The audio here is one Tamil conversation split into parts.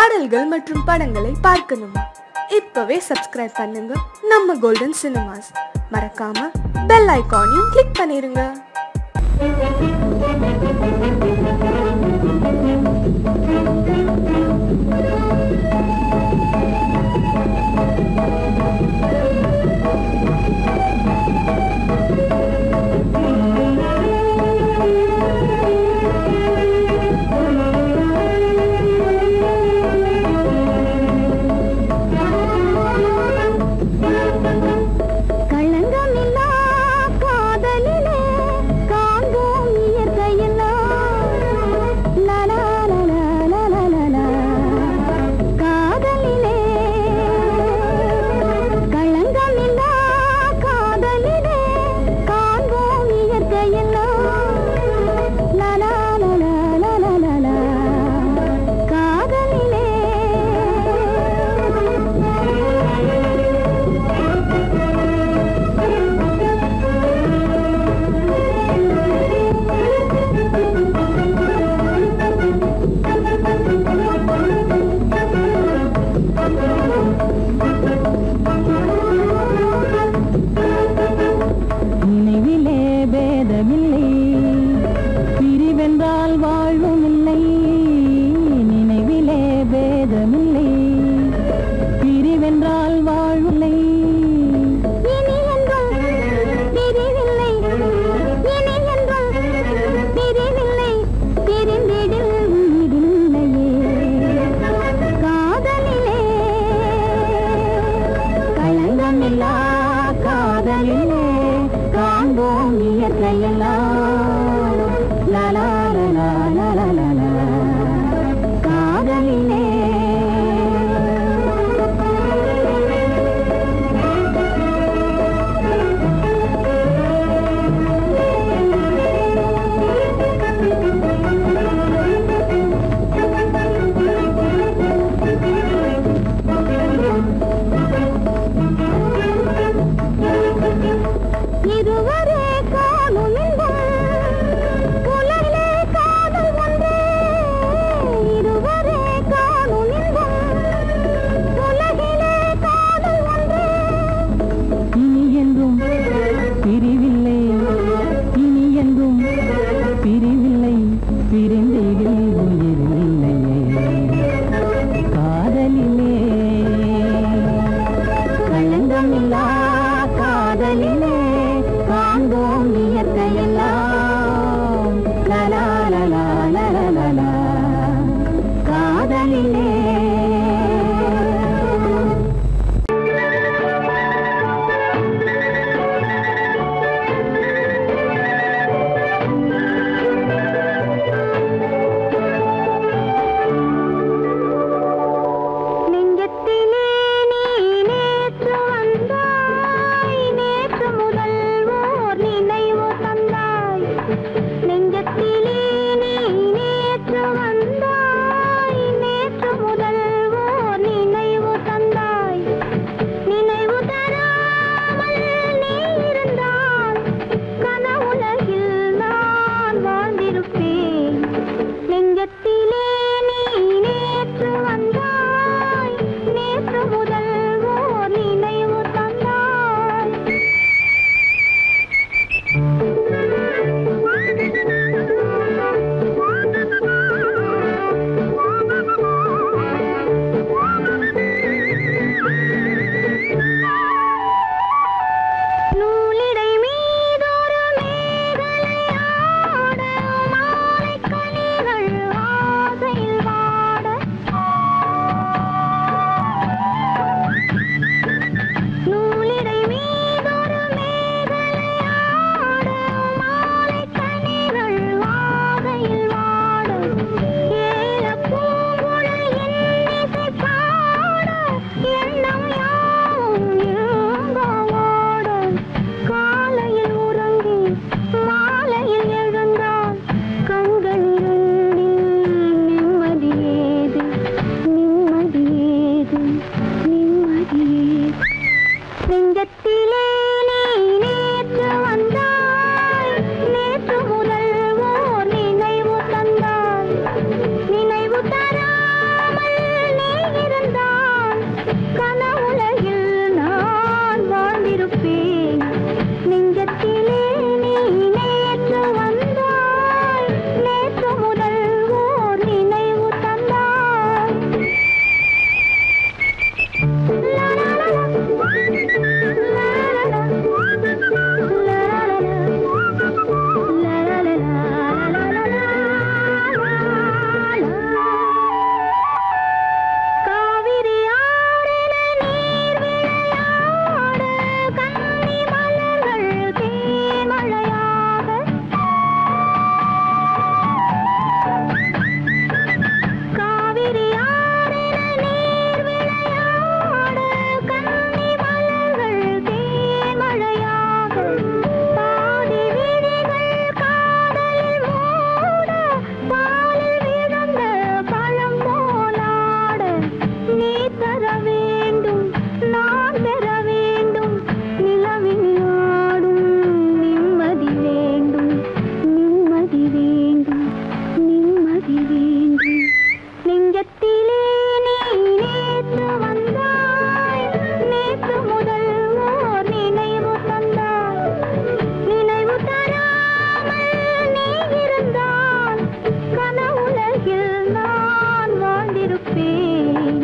பாடல்கள் மற்றும் படங்களை பார்க்கணுமா இப்பவே சப்ஸ்கிரைப் பண்ணுங்க நம்ம கோல்டன் சினிமாஸ் மறக்காம பெல் ஐகானையும் கிளிக் பண்ணிருங்க களங்கமில்லா காதலிலே காண்போம் இயற்கையெல்லாம். லலா, லலா, லலா, லலா. காதலிலே களங்கமில்லா காதலிலே காண்போம் இயற்கையெல்லாம். லலா, லலா, லலா, லலா. காதலிலே நினைவிலே பேதமில்லை பிரிவென்றால் வாழ்வும் இல்லை நினைவிலே பேதமில்லை பிரிவென்றால் வாழ்வில்லை இனி என்றும் பிரிவில்லை இனி என்றும் பிரிவில்லை பிரிந்திடில் உயிரில்லையே காதலிலே களங்கமில்லா காதலிலே காண்போம் இயற்கையெல்லாம் லலா லலா லலா லலா காதலிலே நினைப்பேன்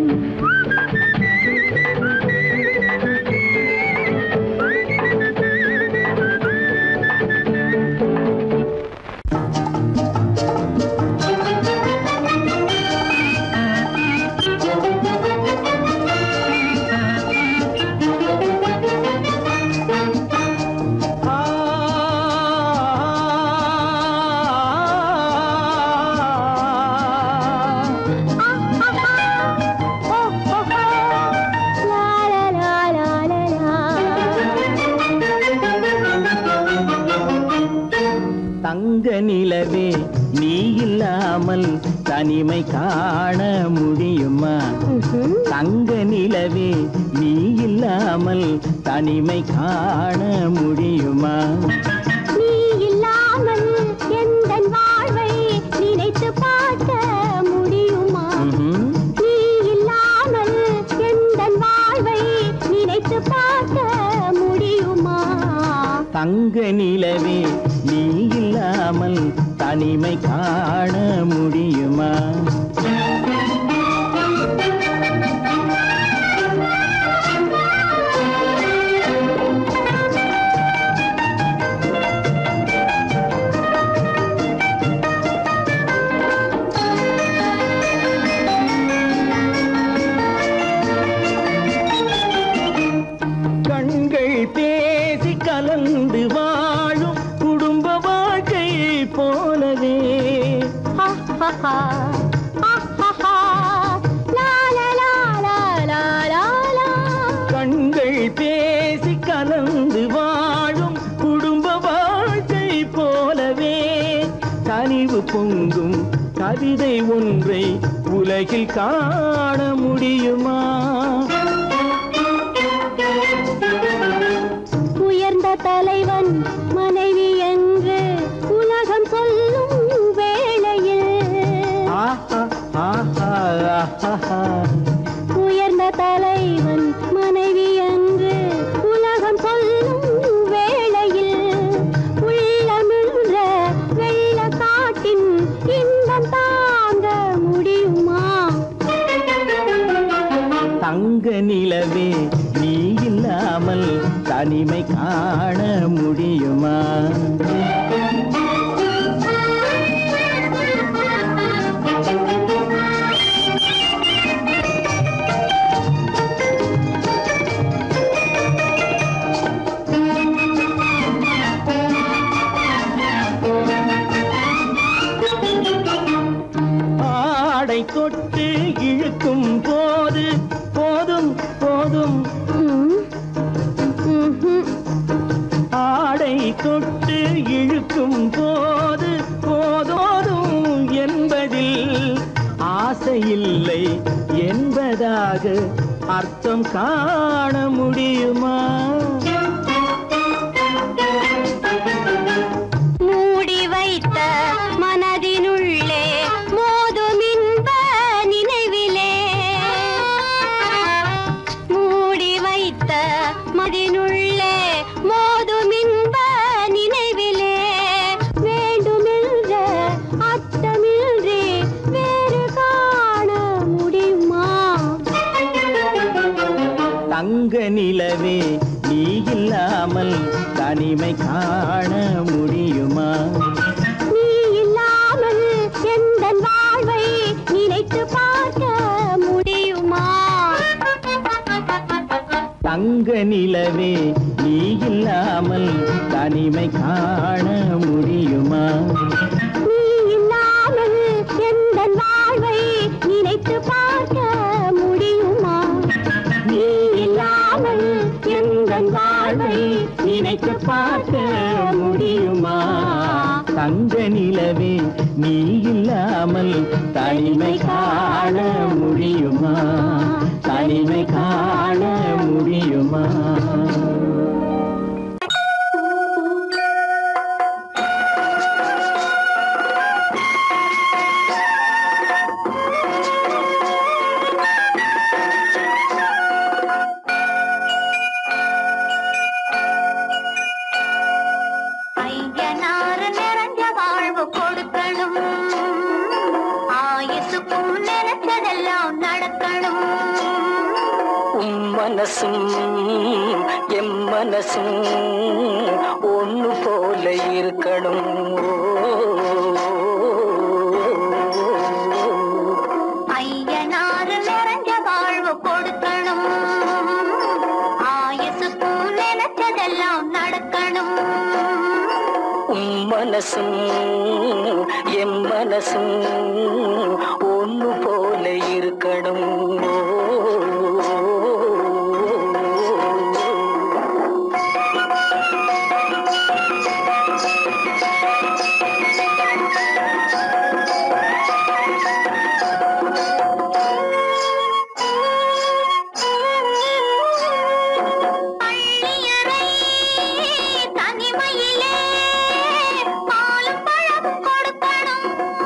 தங்க நிலவே நீ இல்லாமல் தனிமை காண முடியுமா தங்க நிலவே நீ இல்லாமல் தனிமை காண முடியுமா நீ இல்லாமல் எந்தன் வாழ்வை நினைத்து பார்க்க முடியுமா ம்ஹும். நீ இல்லாமல் எந்தன் வாழ்வை நினைத்து பார்க்க முடியுமா தங்க நிலவே நீ இல்லாமல் தனிமை காண முடியுமா கண்கள் பேசி கலந்து வாழும் குடும்ப வாழ்க்கை போலவே ஆஹாஹா, ஆஹாஹா, லா, லா, லா, லா, லா, லா, லா. கண்கள் பேசி கலந்து வாழும் குடும்ப வாழ்க்கை போலவே கனிவு பொங்கும் கவிதை ஒன்றை உலகில் காண முடியுமா உயர்ந்த தலைவன் மனைவி என்று உலகம் சொல்லும் வேளையில் ஆஹா ஆஹா ஆஹா உயர்ந்த தலைவன் மனைவி என்று உலகம் சொல்லும் வேளையில் உள்ளமிழ்ற வெள்ள காட்டின் இன்பம் தாங்க முடியுமா தங்க நிலவே நீ இல்லாமல் தனிமை காண முடியுமா ஆடை தொட்டு இழுக்கும் போது போதும் போதும் ம், ம்ஹும். ஆடை தொட்டு இழுக்கும் போது போதோதும் என்பதில் ஆசையில்லை என்பதாக அர்த்தம் காண முடியுமா மூடி வைத்த மனதினுள்ளே மோதும் இன்ப நினைவிலே மூடி வைத்த மதினுள்ளே மோதும் இன்ப நினைவிலே வேண்டுமென்ற அர்த்தமின்றி வேறு காண முடியுமா தங்க நிலவே நீ இல்லாமல் தனிமை காண முடியுமா நீ இல்லாமல் எந்தன் வாழ்வை நினைத்து பார்க்க முடியுமா தங்க நிலவே நீ இல்லாமல் தனிமை காண முடியுமா நீ இல்லாமல் எந்தன் வாழ்வை நினைத்து பார்க்க முடியுமா நீ இல்லாமல் எந்தன் வாழ்வை நினைத்து பார்க்க முடியுமா தங்க நிலவே நீ இல்லாமல் தனிமை காண முடியுமா தனிமை காண முடியுமா ஐயனாறு நிறைஞ்ச வாழ்வு கொடுக்கணும் ஆயுசுக்கும் நினைச்சதெல்லாம் நடக்கணும் உம் மனசும் எம் மனசும் ஒண்ணு போல இருக்கணும் ஐயனாறு நிறைஞ்ச வாழ்வு கொடுக்கணும் ஆயுசுக்கும் நினைச்சதெல்லாம் நடக்கணும் உம் மனசும் எம் மனசும் ஒண்ணு போல இருக்கணும் பள்ளியறை தனிமையிலே பாலும் பழம் கொடுக்கணும்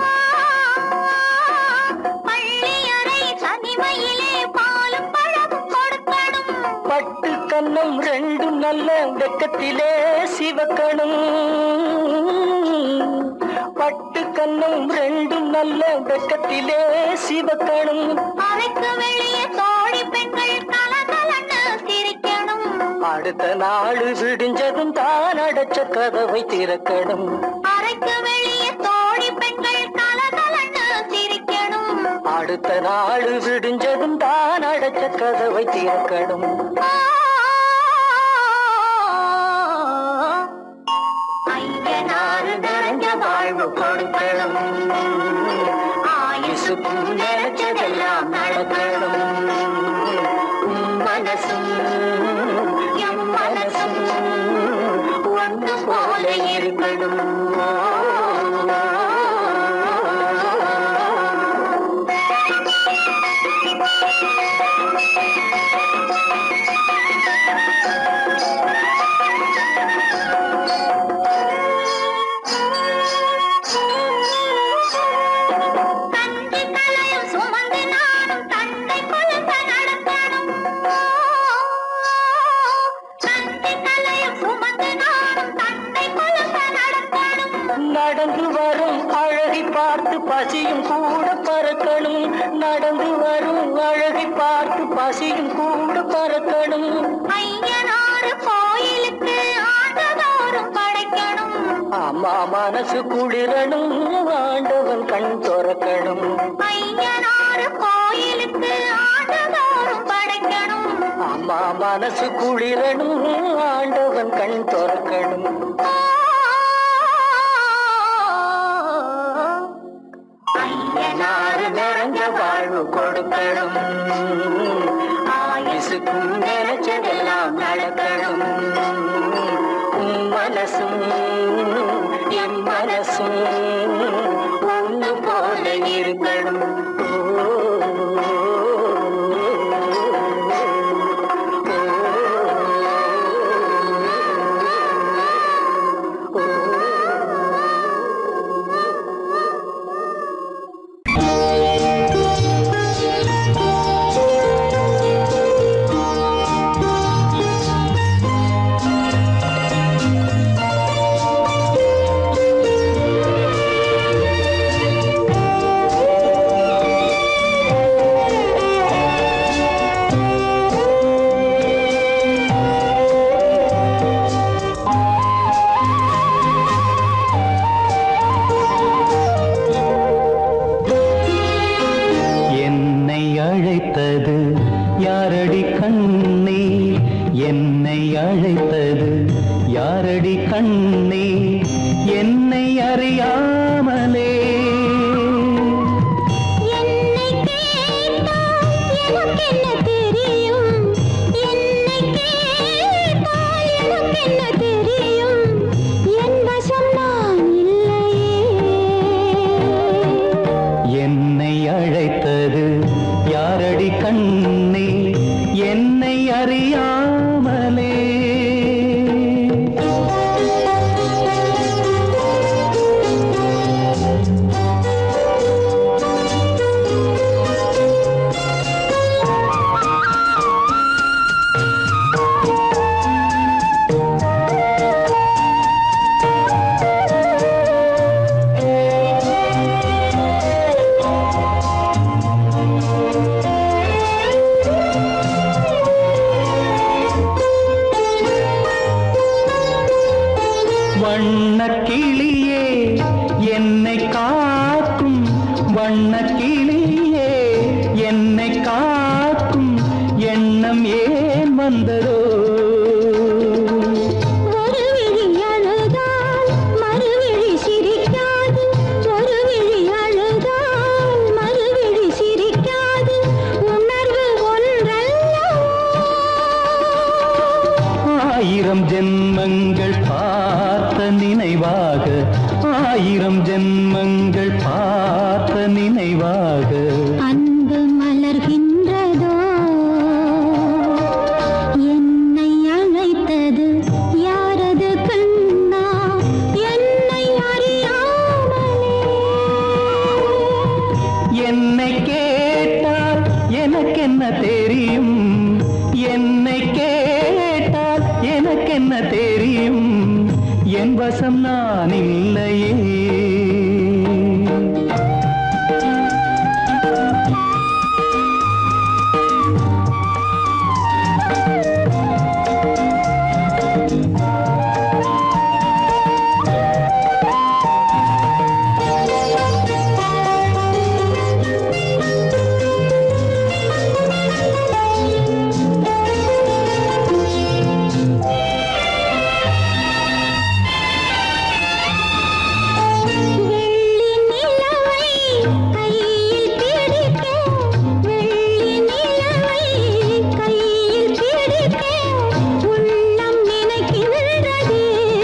பள்ளியறை தனிமையிலே பாலும் பழம் கொடுக்கணும் பட்டு கன்னம் ரெண்டும் நல்ல வெக்கத்திலே சிவக்கணும் பட்டு கன்னம் ரெண்டும் நல்ல வெக்கத்திலே சிவக்கணும் அறைக்கு வெளியே தோழி பெண்கள் கலகலன்னு சிரிக்கணும் அடுத்த நாள் விடிஞ்சதும் தான் அடைச்ச கதவை திறக்கணும் அறைக்கு வெளியே தோழி பெண்கள் கலகலன்னு சிரிக்கணும் அடுத்த நாள் விடிஞ்சதும் தான் அடைச்ச கதவை திறக்கணும் ஐயனாறு நிறைஞ்ச வாழ்வு கொடுக்கணும் ஆயுசுக்கும் நினைச்சதெல்லாம் நடக்கணும் உம் மனசும் எம் மனசும் ஒன்று போல இருக்கணும் தந்தை தலையும் சுமந்து நானும் தந்தை கொலுச நடக்கணும் தந்தை தலையும் சுமந்து நானும் தந்தை கொலுச நடக்கணும் நடந்து வரும் அழகை பார்த்து பசியும் கூட பறக்கணும் நடந்து வரும் அழகை பார்த்து பசியும் கூட பறக்கணும் ஐயனாறு கோயிலுக்கு ஆண்டதோறும் படைக்கணும் அம்மா மனசு குளிரணும் ஆண்டவன் கண் துறக்கணும் ஐயனாறு கோயிலுக்கு ஆண்டதோறும் படைக்கணும் அம்மா மனசு குளிரணும் ஆண்டவன் கண் துறக்கணும் ஐயனாறு நிறைஞ்ச வாழ்வு கொடுக்கணும் ஆயுசுக்கும் நினைச்சதெல்லாம் நடக்கணும் உம் மனசும் எம் மனசும் ஒன்று போல இருக்கணும் என்னை அழைத்தது யாரடி கண்ணே என்னை அழைத்தது யாரடி கண்ணே என்னை அறியாமலே என்னை கேட்டால் எனக்கென்ன தெரியும் என்னை கேட்டால் எனக்கென்ன தெரியும் என் வசம் நான் இல்லையே என்னை அழைத்தது யாரடி கண்ணே என்னை அறியாமலே வந்ததோ ஒரு விழி அழுதால் மறுவிழி சிரிக்காது ஒரு விழி அழுதால் மறுவிழி சிரிக்காது உணர்வு ஒன்றல்லவோ ஆயிரம் ஜென்மங்கள் பார்த்த நினைவாக ஆயிரம் ஜென்மங்கள் பார்த்த நினைவாக அன்பு மலர்கின்றதோ என்னை அழைத்தது யாரது கண்ணா என்னை அறியாமலே என்னை கேட்டால் எனக்கென்ன தெரியும் என்னை கேட்டால் எனக்கென்ன தெரியும் என் வசம் நான் இல்லையே வெள்ளி நிலவை கையில் பிடிக்க வெள்ளி நிலவை கையில் பிடிக்க உள்ளம் நினைக்கின்றதே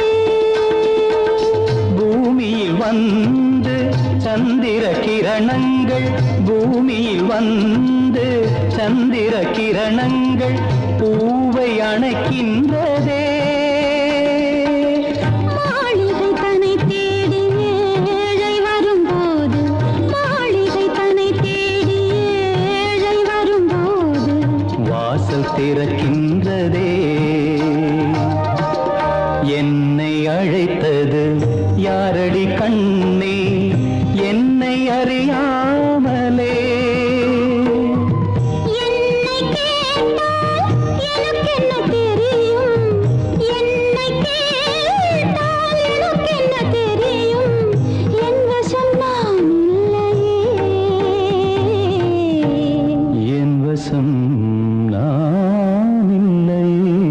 பூமியில் வந்து சந்திர கிரணங்கள் பூமியில் வந்து சந்திர கிரணங்கள் பூவை அணைக்கின்றதே மாளிகை தன்னை தேடி ஏழை வரும்போது மாளிகை தன்னை தேடி ஏழை வரும்போது வாசல் திறக்கின்றதே என்னை அழைத்தது யாரடி கண்ணே என்னை அறியாமலே என்னை கேட்டால் எனக்கென்ன தெரியும் என்னை கேட்டால் எனக்கென்ன தெரியும் என் வசம் நான் இல்லையே என் வசம் நான் இல்லை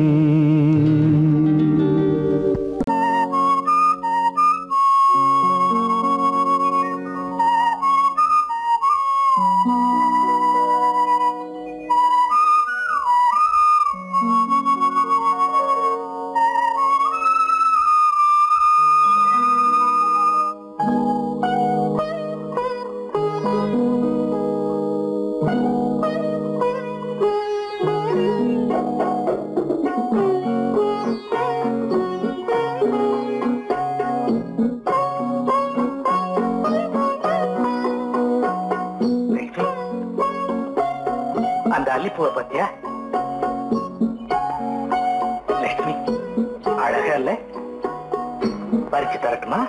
அந்த அல்லிப்பூவை பத்தியா லட்சுமி அழகா இல்ல பறிச்சு தரட்டுமா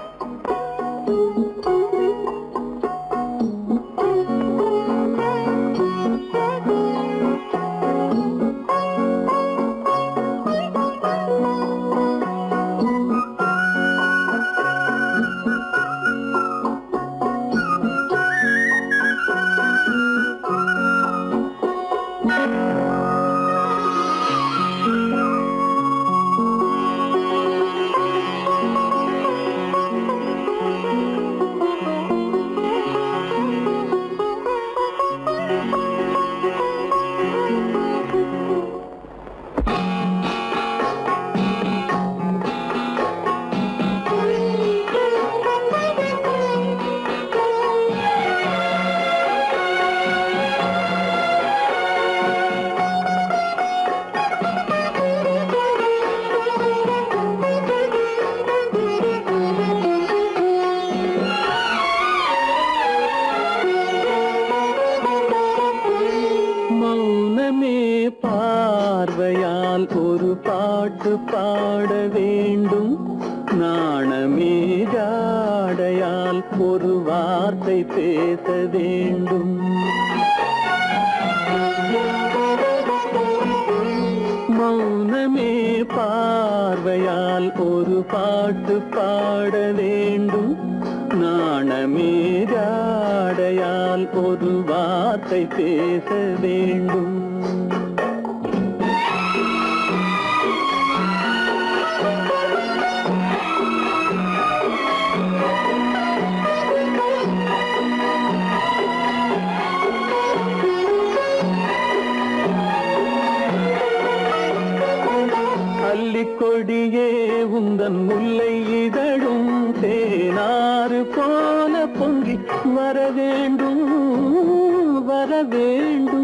மௌனமே பார்வையால் ஒரு பாட்டு பாட வேண்டும் நாணமே ஜாடையால் ஒரு வார்த்தை பேச வேண்டும் மௌனமே பார்வையால் ஒரு பாட்டு பாட வேண்டும் நாணமே ஜாடையால் ஒரு வார்த்தை பேச வேண்டும் கொடியே உந்தன் முல்லை இதழும் தேனாறு போல பொங்கி வர வேண்டும் வர வேண்டும்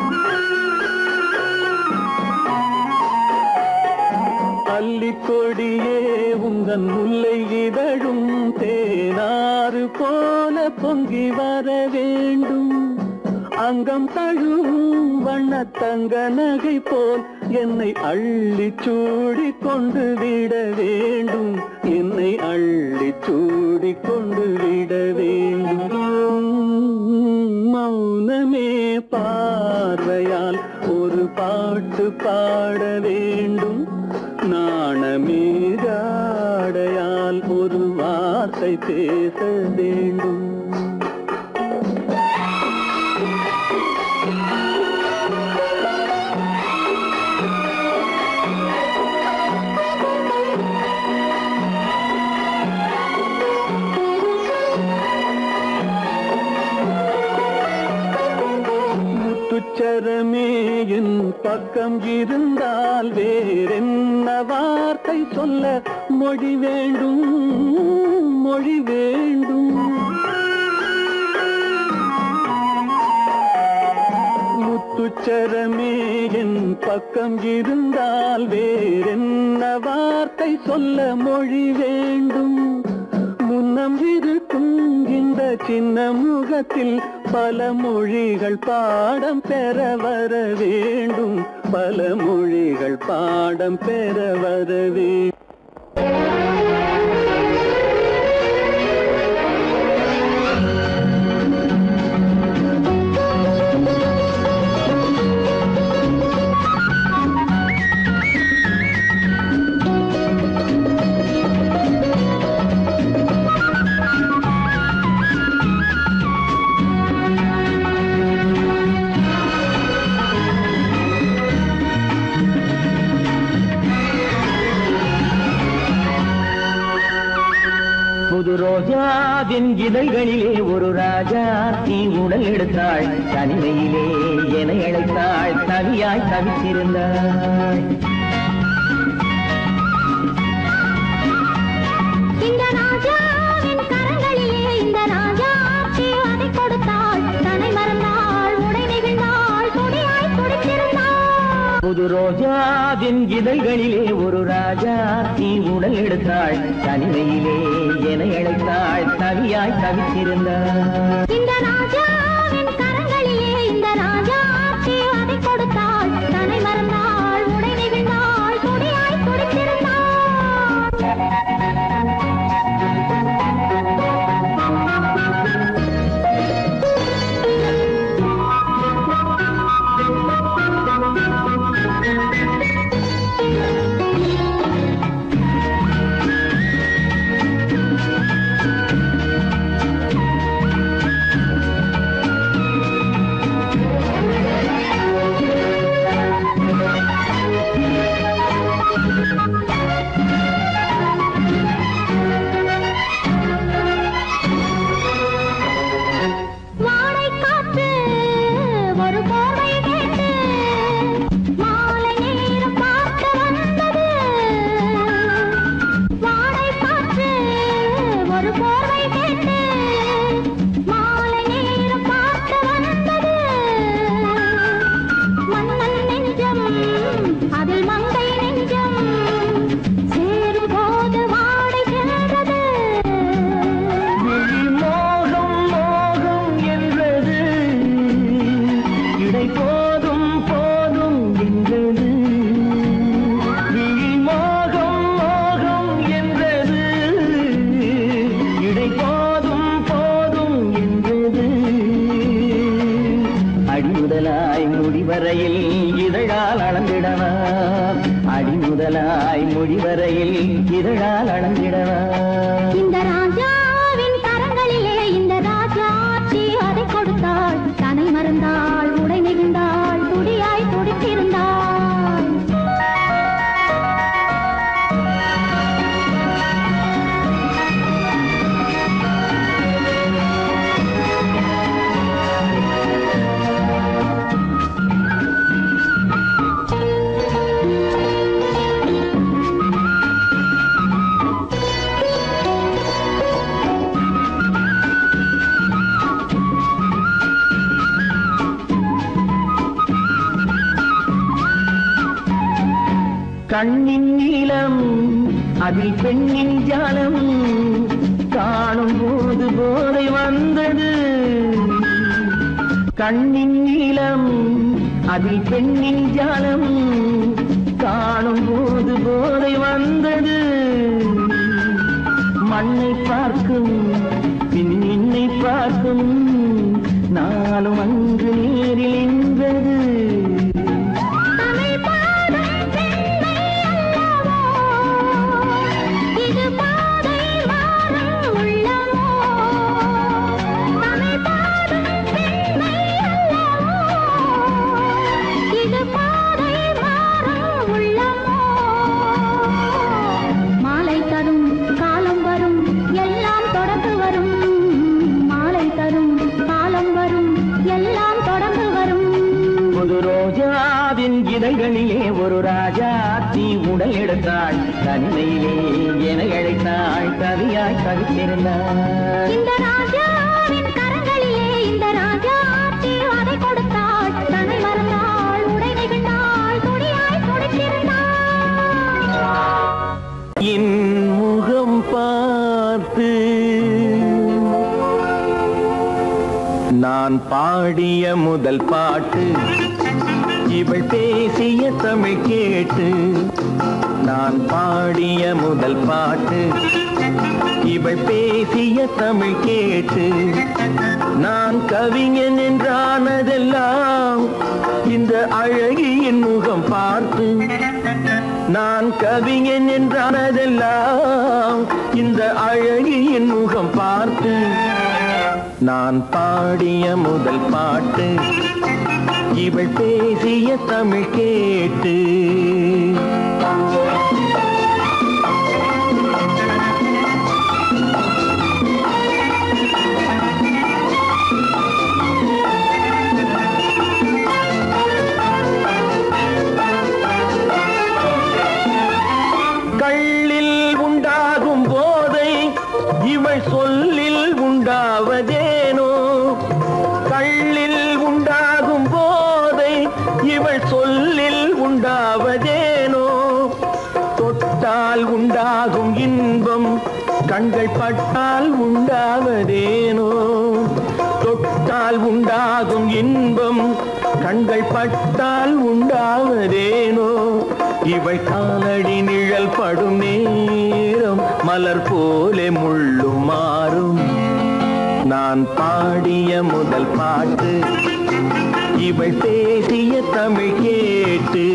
அல்லிக்கொடியே உந்தன் முல்லை இதழும் தேனாறு போல பொங்கி வர வேண்டும் அங்கம் தழுவும் வண்ணத்தங்க நகை போல் என்னை அள்ளி சூடி கொண்டு விட வேண்டும் என்னை அள்ளி சூடி கொண்டு விட வேண்டும் மௌனமே பார்வையால் ஒரு பாட்டு பாட வேண்டும் நாணமீதாடையால் ஒரு வார்த்தை பேச வேண்டும் முத்துச்சரமே என் பக்கம் இருந்தால் வேறென்ன வார்த்தை சொல்ல மொழி வேண்டும் மொழி வேண்டும் முத்துச்சரமே என் பக்கம் இருந்தால் வேறென்ன வார்த்தை சொல்ல மொழி வேண்டும் முன்னம் இருக்கும் இந்த சின்ன முகத்தில் பல மொழிகள் பாடம் பெற வர வேண்டும் பல மொழிகள் பாடம் பெற வர வேண்டும் புது ரோஜாவின் இதழ்களிலே ஒரு ராஜா தீ உடல் எடுத்தாள் தனிமையிலே என அழைத்தாள் தனியாய் தவித்திருந்தாள் இந்த ராஜாவின் கரங்களிலே இந்த ராஜா அதை கொடுத்தாள் தன்னை மறந்தாள் உடை நெகிழ்ந்தாள் துணியாய் துடித்திருந்தாள் புது ரோஜாவின் இதழ்களிலே ஒரு ராஜா தீ உடல் எடுத்தாள் தனிமையிலே என அழைத்தாள் தனியாய் தவித்திருந்தாள் இந்த ராஜாவின் கரங்களிலே இந்த ராஜா அதை கொடுத்தாள் தன்னை மறந்தாள் உடை நெகிழ்ந்தாள் துணியாய் துடித்திருந்தாள் வாடை காற்று ஒரு போர்வை கேட்டு மாலை நேரம் பார்க்க வந்தது வாடை காற்று ஒரு போர்வை கேட்டு மாலை நேரம் பார்க்க வந்தது மன்னன் நெஞ்சம் அதில் மங்கை நெஞ்சம் சேரும் போது வாடை சென்றது மோகம் மோகம் என்றது இடை போதும் போதும் என்றது விழி மோகம் மோகம் என்றது இடை போதும் போதும் என்றது அடிமுதலாய் முடிவரையில் இதழால் அளந்திடவா அடிமுதலாய் முடிவரையில் இதழால் அளந்திடவா இந்த ராஜாவின் கரங்களிலே இந்த ராஜாட்சி அதை கொடுத்தாள் தனை மறந்தாள் உடை நெகிழ்ந்தாள் துடியாய் துடித்திருந்தாள் கண்ணின் நீளம் அதில் பெண்ணின் ஜாலம் காணும் போது போதை வந்தது கண்ணின் நீளம் அதில் பெண்ணின் ஜாலம் காணும் போது போதை வந்தது மண்ணை பார்க்கும் பின் என்னை பார்க்கும் நானும் அங்கு நேரில் நின்றது தமிழ் பாடும் பெண்மை அல்லவோ இது பாதை மாறும் உள்ளமோ தமிழ் பாடும் பெண்மை அல்லவோ இது பாதை மாறும் உள்ளமோ மாலை தரும் காலம் வரும் எல்லாம் தொடர்ந்து வரும் மாலை தரும் காலம் வரும் எல்லாம் தொடர்ந்து வரும் புது ரோஜாவின் இதழ்களிலே ஒரு ராஜா தீ உடல் எடுத்தாள் தனிமையிலே என அழைத்தாள் கவியாய் கவித்திருந்தாள் இந்த ராஜாவின் கரங்களிலே இந்த ராஜா ஆட்சி அதை கொடுத்தாள் தன்னை மறந்தாள் உடை நெகிழ்ந்தாள் துணியாய் துடித்திருந்தாள் என் முகம் பார்த்து நான் பாடிய முதல் பாட்டு இவள் பேசிய தமிழ் கேட்டு நான் பாடிய முதல் பாட்டு இவள் பேசிய தமிழ் கேட்டு நான் கவிஞன் என்றானதெல்லாம் இந்த அழகியின் முகம் பார்த்து நான் கவிஞன் என்றானதெல்லாம் இந்த அழகியின் முகம் பார்த்து நான் பாடிய முதல் பாட்டு இவள் பேசிய தமிழ் கேட்டு கள்ளில் உண்டாகும் போதை இவள் சொல்லில் உண்டாவதேனோ கள்ளில் உண்டாகும் போதை இவள் சொல்லில் உண்டாவதேனோ தொட்டால் உண்டாகும் இன்பம் கண்கள் பட்டால் உண்டாவதேனோ தொட்டால் உண்டாகும் இன்பம் கண்கள் பட்டால் உண்டாவதேனோ இவள் காலடி நிழல் படும் நேரம் மலர் போலே முள்ளும் மாறும் நான் பாடிய முதல் பாட்டு இவள் பேசிய தமிழ் கேட்டு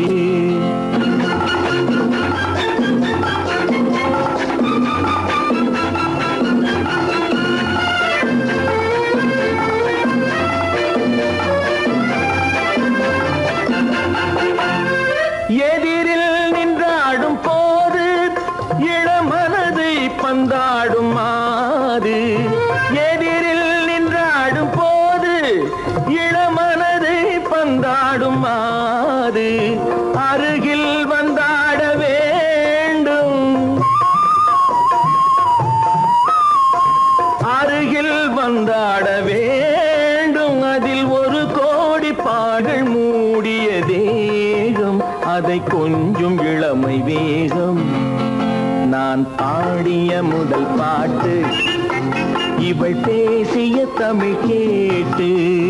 எதிரில் நின்றாடும் போது இளமனதை பந்தாடும் மாது எதிரில் நின்றாடும் போது இளமனதை பந்தாடும் மாது அருகில் வந்தாட வேண்டும் அருகில் வந்தாட வேண்டும் அதில் ஒரு கோடி பாடல் மூடிய தேகம் அதை கொஞ்சம் இளமை வேகம் நான் பாடிய முதல் பாட்டு இவள் பேசிய தமிழ் கேட்டு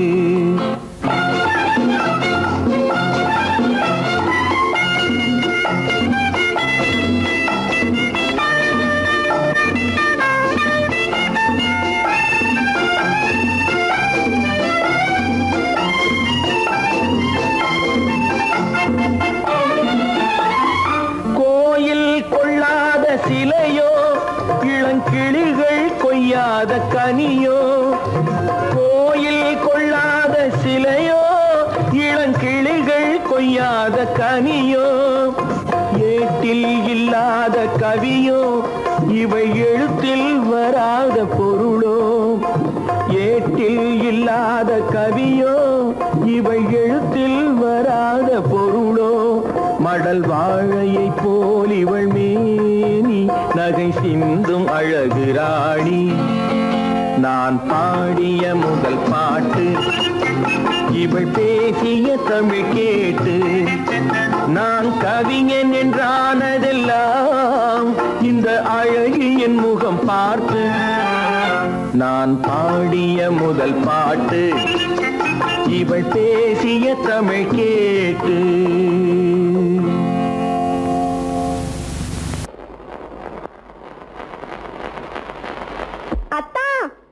கோயில் கொள்ளாத சிலையோ இளங்கிளிகள் கொய்யாத கனியோ கோயில் கொள்ளாத சிலையோ இளங்கிளிகள் கொய்யாத கனியோ ஏட்டில் இல்லாத கவியோ இவை எழுத்தில் வராத பொருளோ ஏட்டில் இல்லாத கவியோ இவை எழுத்தில் வராத பொருளோ மடல் வாழையை போல் இவள் மேனி நகை சிந்தும் அழகு ராணி நான் பாடிய முதல் பாட்டு இவள் பேசிய தமிழ் கேட்டு நான் கவிஞன் என்றானதெல்லாம் இந்த அழகியின் முகம் பார்த்து நான் பாடிய முதல் பாட்டு இவள் பேசிய தமிழ் கேட்டு அத்தா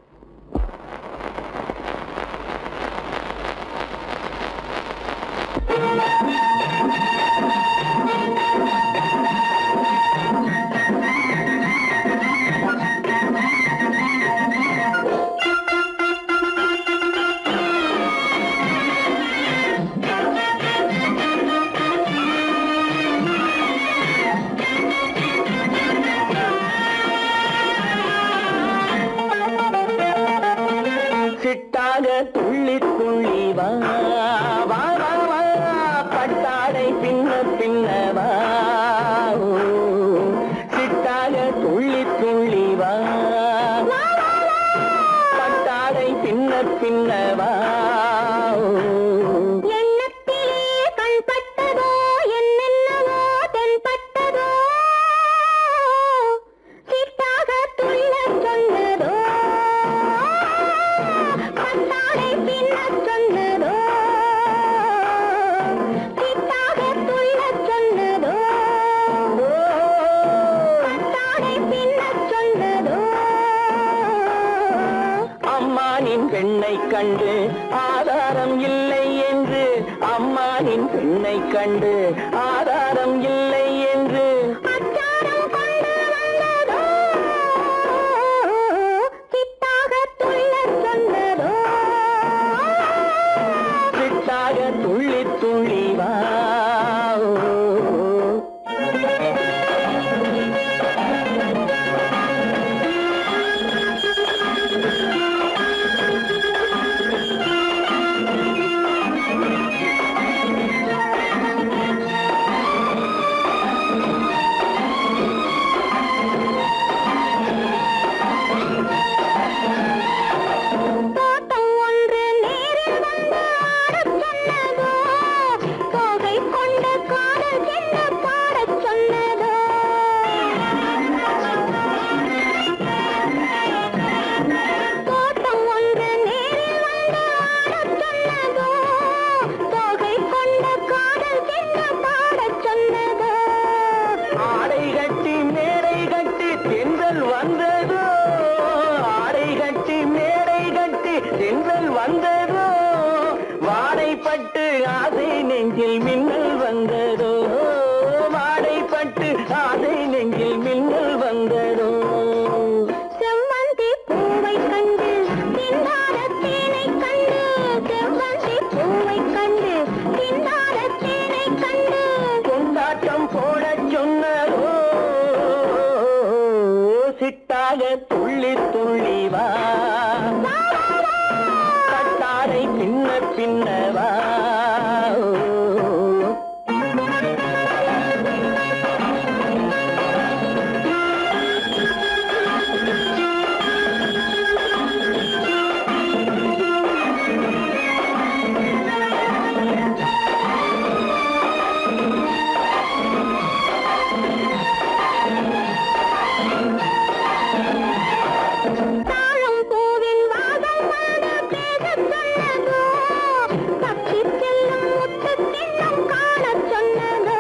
சிட்டாக துள்ளி துள்ளி வா வா வா வா பட்டாடை பின்ன பின்ன வா ஓ, சிட்டாக துள்ளி துள்ளி வா பட்டாடை பின்ன பின்ன வா ஓ. எண்ணத்திலே கண்பட்டதோ என்னென்னவோ தென்பட்டதோ சிட்டாக துள்ளச் சொன்னதோ பட்டாடை பின்னச் சொன்னதோ சிட்டாக துள்ளச் சொன்னதோ பட்டாடை பின்னச் சொன்னதோ அம்மானின் பெண்ணை கண்டு ஆதாரம் இல்லை என்று அம்மானின் பெண்ணை கண்டு ஆதாரம் இல்லை என்று அச்சாரம் கொண்டு வந்ததோ சித்தாக துள்ளச் சொன்னதோ சிட்டாக துள்ளி துள்ளி வா தோட்டம் ஒன்று நேரில் வந்து ஆடச் சொன்னதோ தோகை கொண்ட காதல் என்ன பாடச் சொன்னதோ தோட்டம் ஒன்று நேரில் வந்து ஆடச் சொன்னதோ தோகை கொண்ட காதல் என்ன பாடச் சொன்னதோ ஆடை கட்டி மேடை கட்டி தென்றல் வந்ததோ ஆடை கட்டி மேடை கட்டி தென்றல் வந்ததோ வாடைப்பட்டு ஆசை நெஞ்சில் மின்னல் வந்ததோ வாடைப்பட்டு ஆசை நெஞ்சில் மின்னல் வந்ததோ செவ்வந்தி பூவை கண்டு திண்டாட தேனை கண்டு செவ்வந்தி பூவை கண்டு திண்டாட தேனை கண்டு கொண்டாட்டம் போடச் சொன்னதோ சிட்டாக துள்ளி துள்ளி வா கட்டாரை பின்ன பின்ன வா தாழம் பூவின் வாசம் வந்து பேசச் சொன்னதோ பக்தி செல்லும் முத்து கிண்ணம் காணச் சொன்னதோ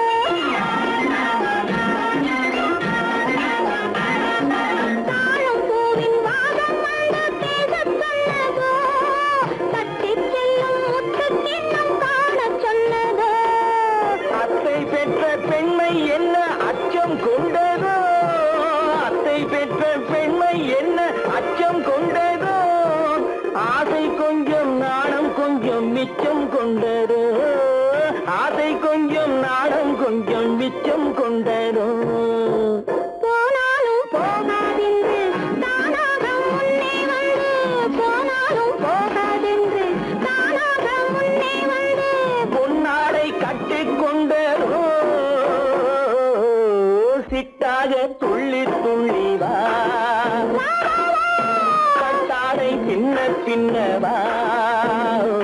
தாழம் பூவின் வாசம் வந்து பேசச் சொன்னதோ பக்தி செல்லும் முத்து கிண்ணம் காணச் சொன்னதோ அத்தை பெற்ற பெண்மை என்ன அச்சம் கொண்டதோ அத்தை பெற்ற பெண்மை என்ன அச்சம் கொண்டதோ ஆசை கொஞ்சம் நாணம் கொஞ்சம் மிச்சம் கொண்டதோ ஆசை கொஞ்சம் நாணம் கொஞ்சம் மிச்சம் கொண்டதோ போனாலும் போகாதென்று தானாக முன்னே வந்து போனாலும் போகாதென்று தானாக முன்னே வந்து பொன்னாடை கட்டிக்கொண்டதோ சிட்டாக துள்ளி துள்ளி வா கட்டாடை பின்ன பின்ன வா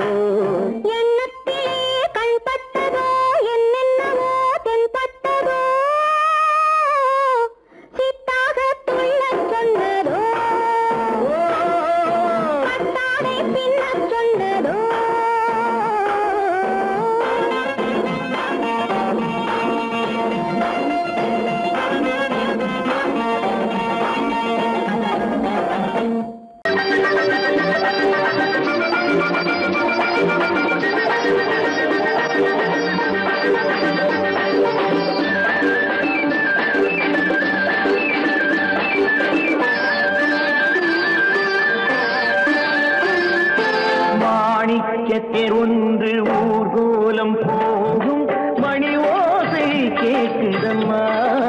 ஊர்கோலம் போகும் மணி ஓசை கேட்குதம்மா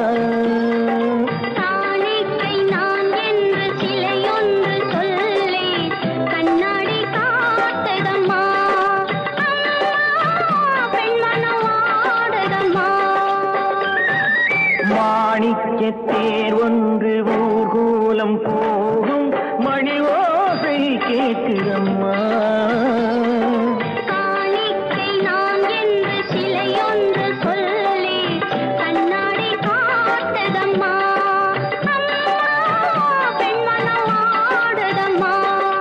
காணிக்கை நான் என்று சிலையொன்று சொல்லி கண்ணாடி காட்டுதம்மா பெண்மனம் ஆடுதம்மா மாணிக்க தேர் ஒன்று ஊர்கோலம் போகும் மணி ஓசை கேட்குதம்மா காணிக்கை நான் என்று சிலையொன்று சொல்லி கண்ணாடி காட்டுதம்மா பெண்மனம் ஆடுதம்மா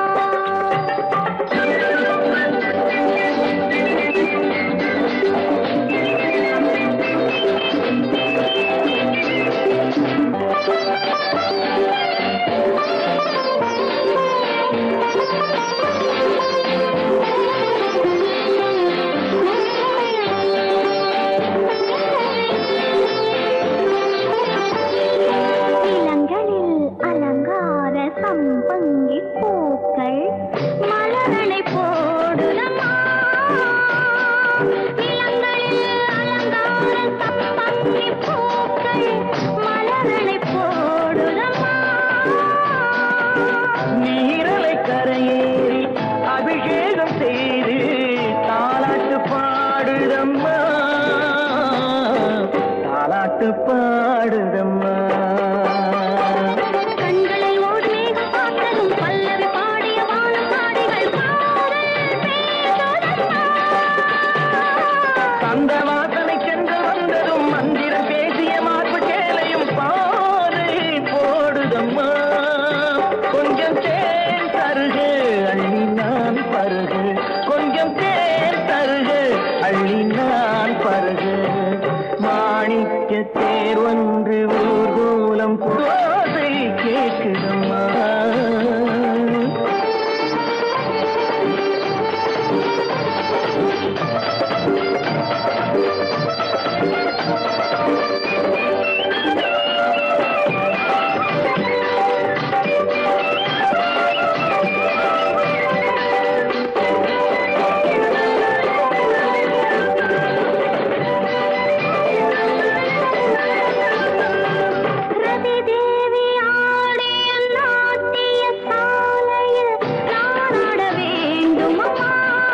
இளங்களில் அலங்கார சம்பங்கி பூக்கள் மலரனை போடுதம்மா இளங்களில் அலங்கார சம்பங்கி பூக்கள் மலரனை போடுதம்மா நீரலை கரையேறி அபிஷேகம் செய்து தாலாட்டு பாடுதம்மா தாலாட்டு பாடுதம்மா கண்களை ஓடி மேகம் பார்த்ததும் பல்லவி பாடிய வானம் பாடிகள் காதல் பேசுதம்மா தந்த வாசனை சென்று வந்ததும் மந்திரம் பேசிய மார்பு சேலையும் பாதை போடுதம்மா கொஞ்சம் தேன் தருகு அள்ளி நான் பருகு கொஞ்சம் தேன் தருகு அள்ளி நான் பருகு மாணிக்க தேர் ஒன்று ஊர்கோலம் போதை கேட்குதம்மா ரதி தேவி ஆடிய நாட்டிய சாலையில் நான் ஆட வேண்டும் அம்மா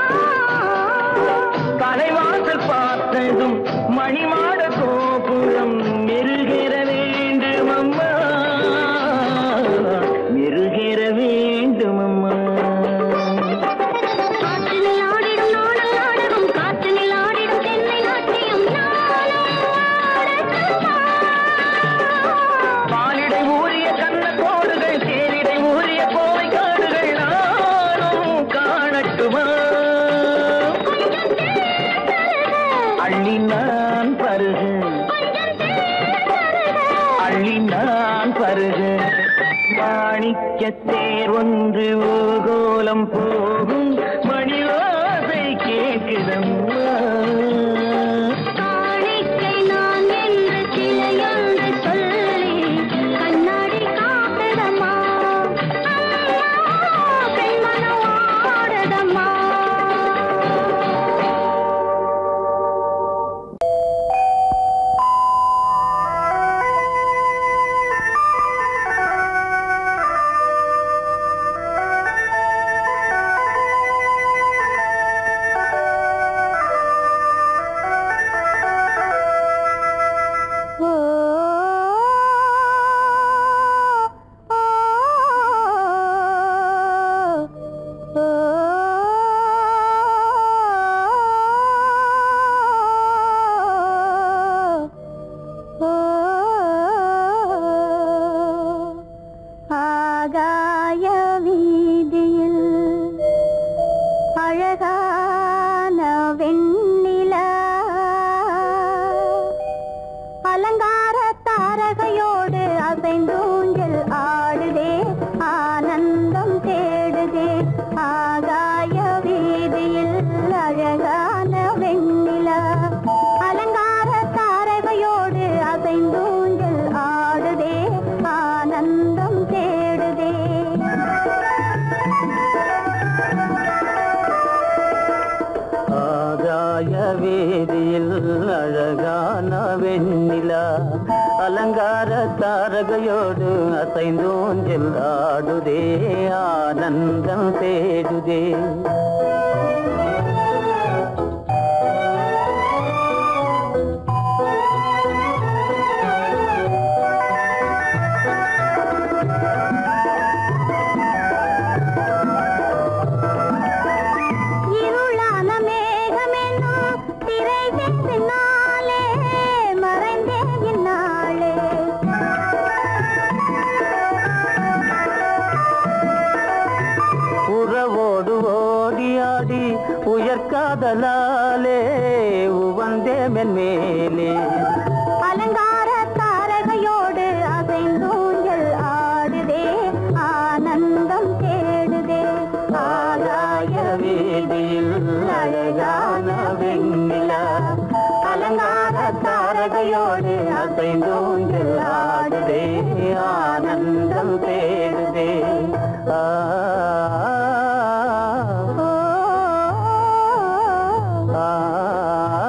தலைவாசல் பார்த்ததும் மணிமாட கோபுரம் மெருகிற வேண்டும் அம்மா மெருகிற வேண்டும் அம்மா காற்றினில் ஆடிடும் நாடல் நாடகம் காற்றினில் ஆடிடும் தென்னை நாட்டியம் நானும் ஆடட்டுமா? பாலிடை ஊறிய கண்ண கோடுகள் தேரிடை ஊறிய கோவை காடுகள் நானும் காணட்டுமா அள்ளி நான் பருகு அள்ளி நான் பருகு மாணிக்க தேர் ஒன்று ஊர்கோலம் போகும் மணி ஓசை கேட்குதம்மா காணிக்கை நான் என்று சிலையொன்று சொல்லி கண்ணாடி காட்டுதம்மா பெண்மனம் ஆடுதம்மா ஆ வீதியில் அழகான வெண்ணிலா அலங்கார தாரகையோடு அசைந்தோஞ்சல் ஆடுதே ஆனந்தம் தேடுதே இருளான மேகமென்னும் திரைகள் பின்னாலே மறைந்தே இந்நாளே உறவோடு ஓடியாடி உயர்காதலாலே உவந்தே மென்மேலே அலங்கார தாரகையோடு அசைந்தூஞ்சல் ஆடுதே ஆனந்தம் தேடுதே ஆகாய வீதியில் அழகான வெண்ணிலா அலங்கார தாரகையோடு அசைந்தோங்கில் ஆடுதே ஆனந்தம் தேடுதே ஆ ஆ,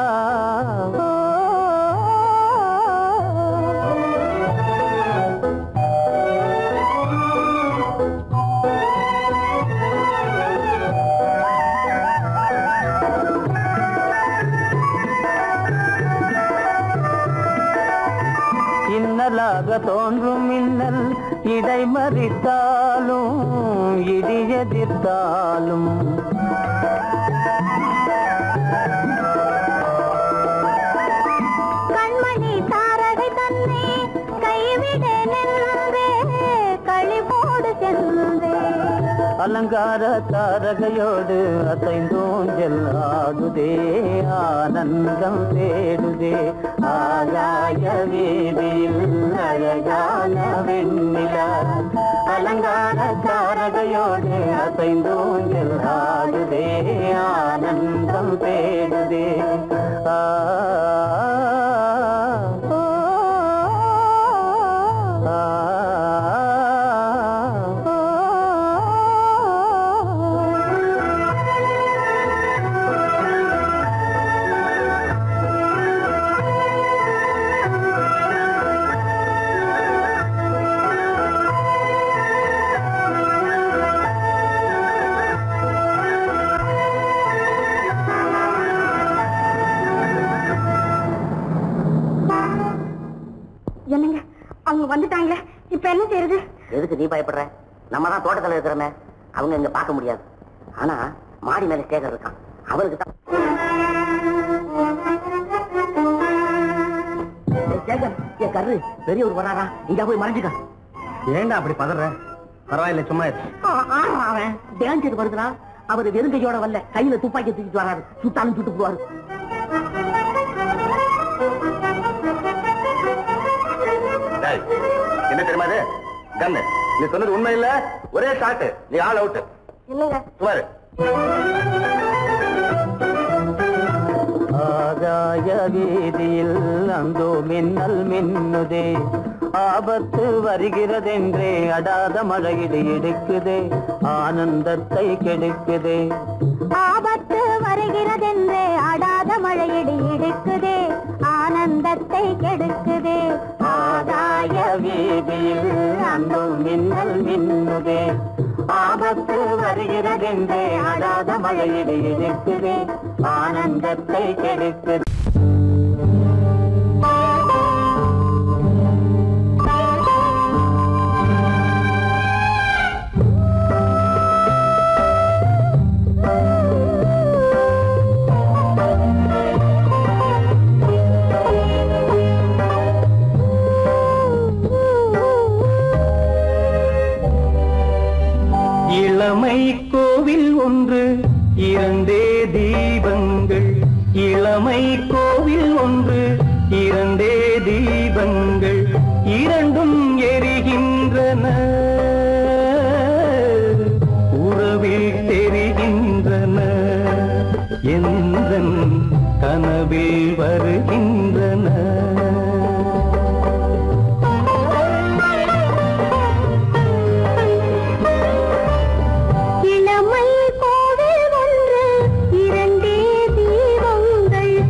இன்னலாக தோன்றும் மின்னல் இடைமறித்தாலும் இடி எதிர்த்தாலும் கண்மணி தாரகை தன்னை கைவிட நின்றே களிபோடு சென்றே அலங்கார தாரகையோடு அசைந்தோஞ்சல் ஆடுதே ஆனந்தம் தேடுதே ஆகாய வீதியில் அழகான வெண்ணிலா அலங்கார தாரகையோடு அசைந்தோஞ்சல் ஆடுதே ஆனந்தம் தேடுதே ஆ என்னங்க அவங்க வந்துட்டாங்களே இப்ப என்ன செய்யறது எதுக்கு நீ பயப்படுற நம்ம தான் தோட்டத்துல இருக்கிறோமே அவங்க இங்க பார்க்க முடியாது ஆனா மாடி மேல ஸ்டேகர் இருக்கான் அவருக்கு தான் ஏய், சேகர், ஏய், கர்ரு பெரியவர் வராரா இங்க போய் மறைஞ்சுக்க ஏண்டா அப்படி பதற பரவாயில்ல சும்மா அவன் டேஞ்சர் வருதுடா அவர் வெறுங்கையோட வரல கையில துப்பாக்கி தூக்கிட்டு வராரு சுட்டாலும் சுட்டு போவாரு என்ன தெரியுமா இது கண்ணு நீ சொன்னது உண்மை இல்ல ஒரே ஷாட் நீ ஆள் அவுட் இல்லைங்க சுமாரு ஆகாய வீதியில் அந்தோ மின்னல் மின்னுதே ஆபத்து வருகிறதென்றே அடாத மழையிடு எடுக்குதே ஆனந்தத்தை கெடுக்குதே ஆபத்து வருகிறதென்றே அடாத மழையடி இடுக்குதே ஆனந்தத்தை கெடுக்குதே ஆகாய வீதியில் அந்தோ மின்னல் மின்னுதே ஆபத்து வருகிறதென்றே அடாத மழையிடு எடுக்குதே ஆனந்தத்தை கெடுக்குதே இளமை கோவில் ஒன்று இரண்டே தீபங்கள் இளமை கோவில் ஒன்று இரண்டே தீபங்கள் இரண்டும் எரிகின்றன உறவில் தெரிகின்றன எந்தன் கனவில் வருகின்றன இளமை கோவில் ஒன்று இரண்டே தீபங்கள்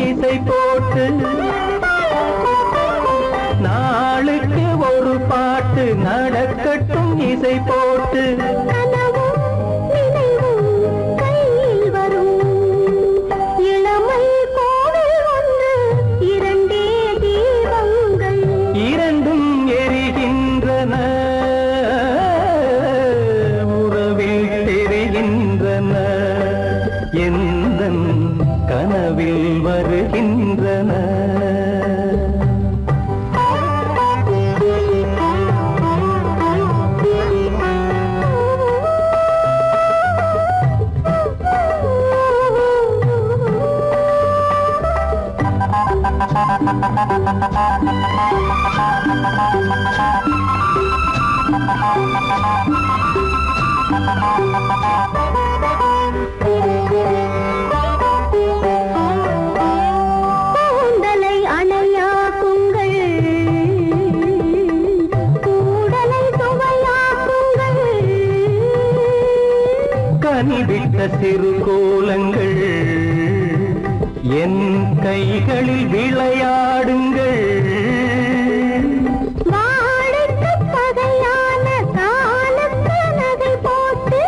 இசை போட்டு நாளுக்கு ஒரு பாட்டு நடக்கட்டும் இசை போட்டு கனவும் நினைவும் கையில் வரும் இளமை கோவில் ஒன்று இரண்டே தீபங்கள் இரண்டும் எரிகின்றன உறவில் தெரிகின்றன எந்த கனவில் வருகின்றன கூந்தலை அணையாக்குங்கள் கூடலை சுவையாக்குங்கள் கனிவிட்ட சிறு கோலங்கள் என் கைகளில் விளையாடுங்கள் வாழைக்கு பகையான காலுக்கு நகை போட்டு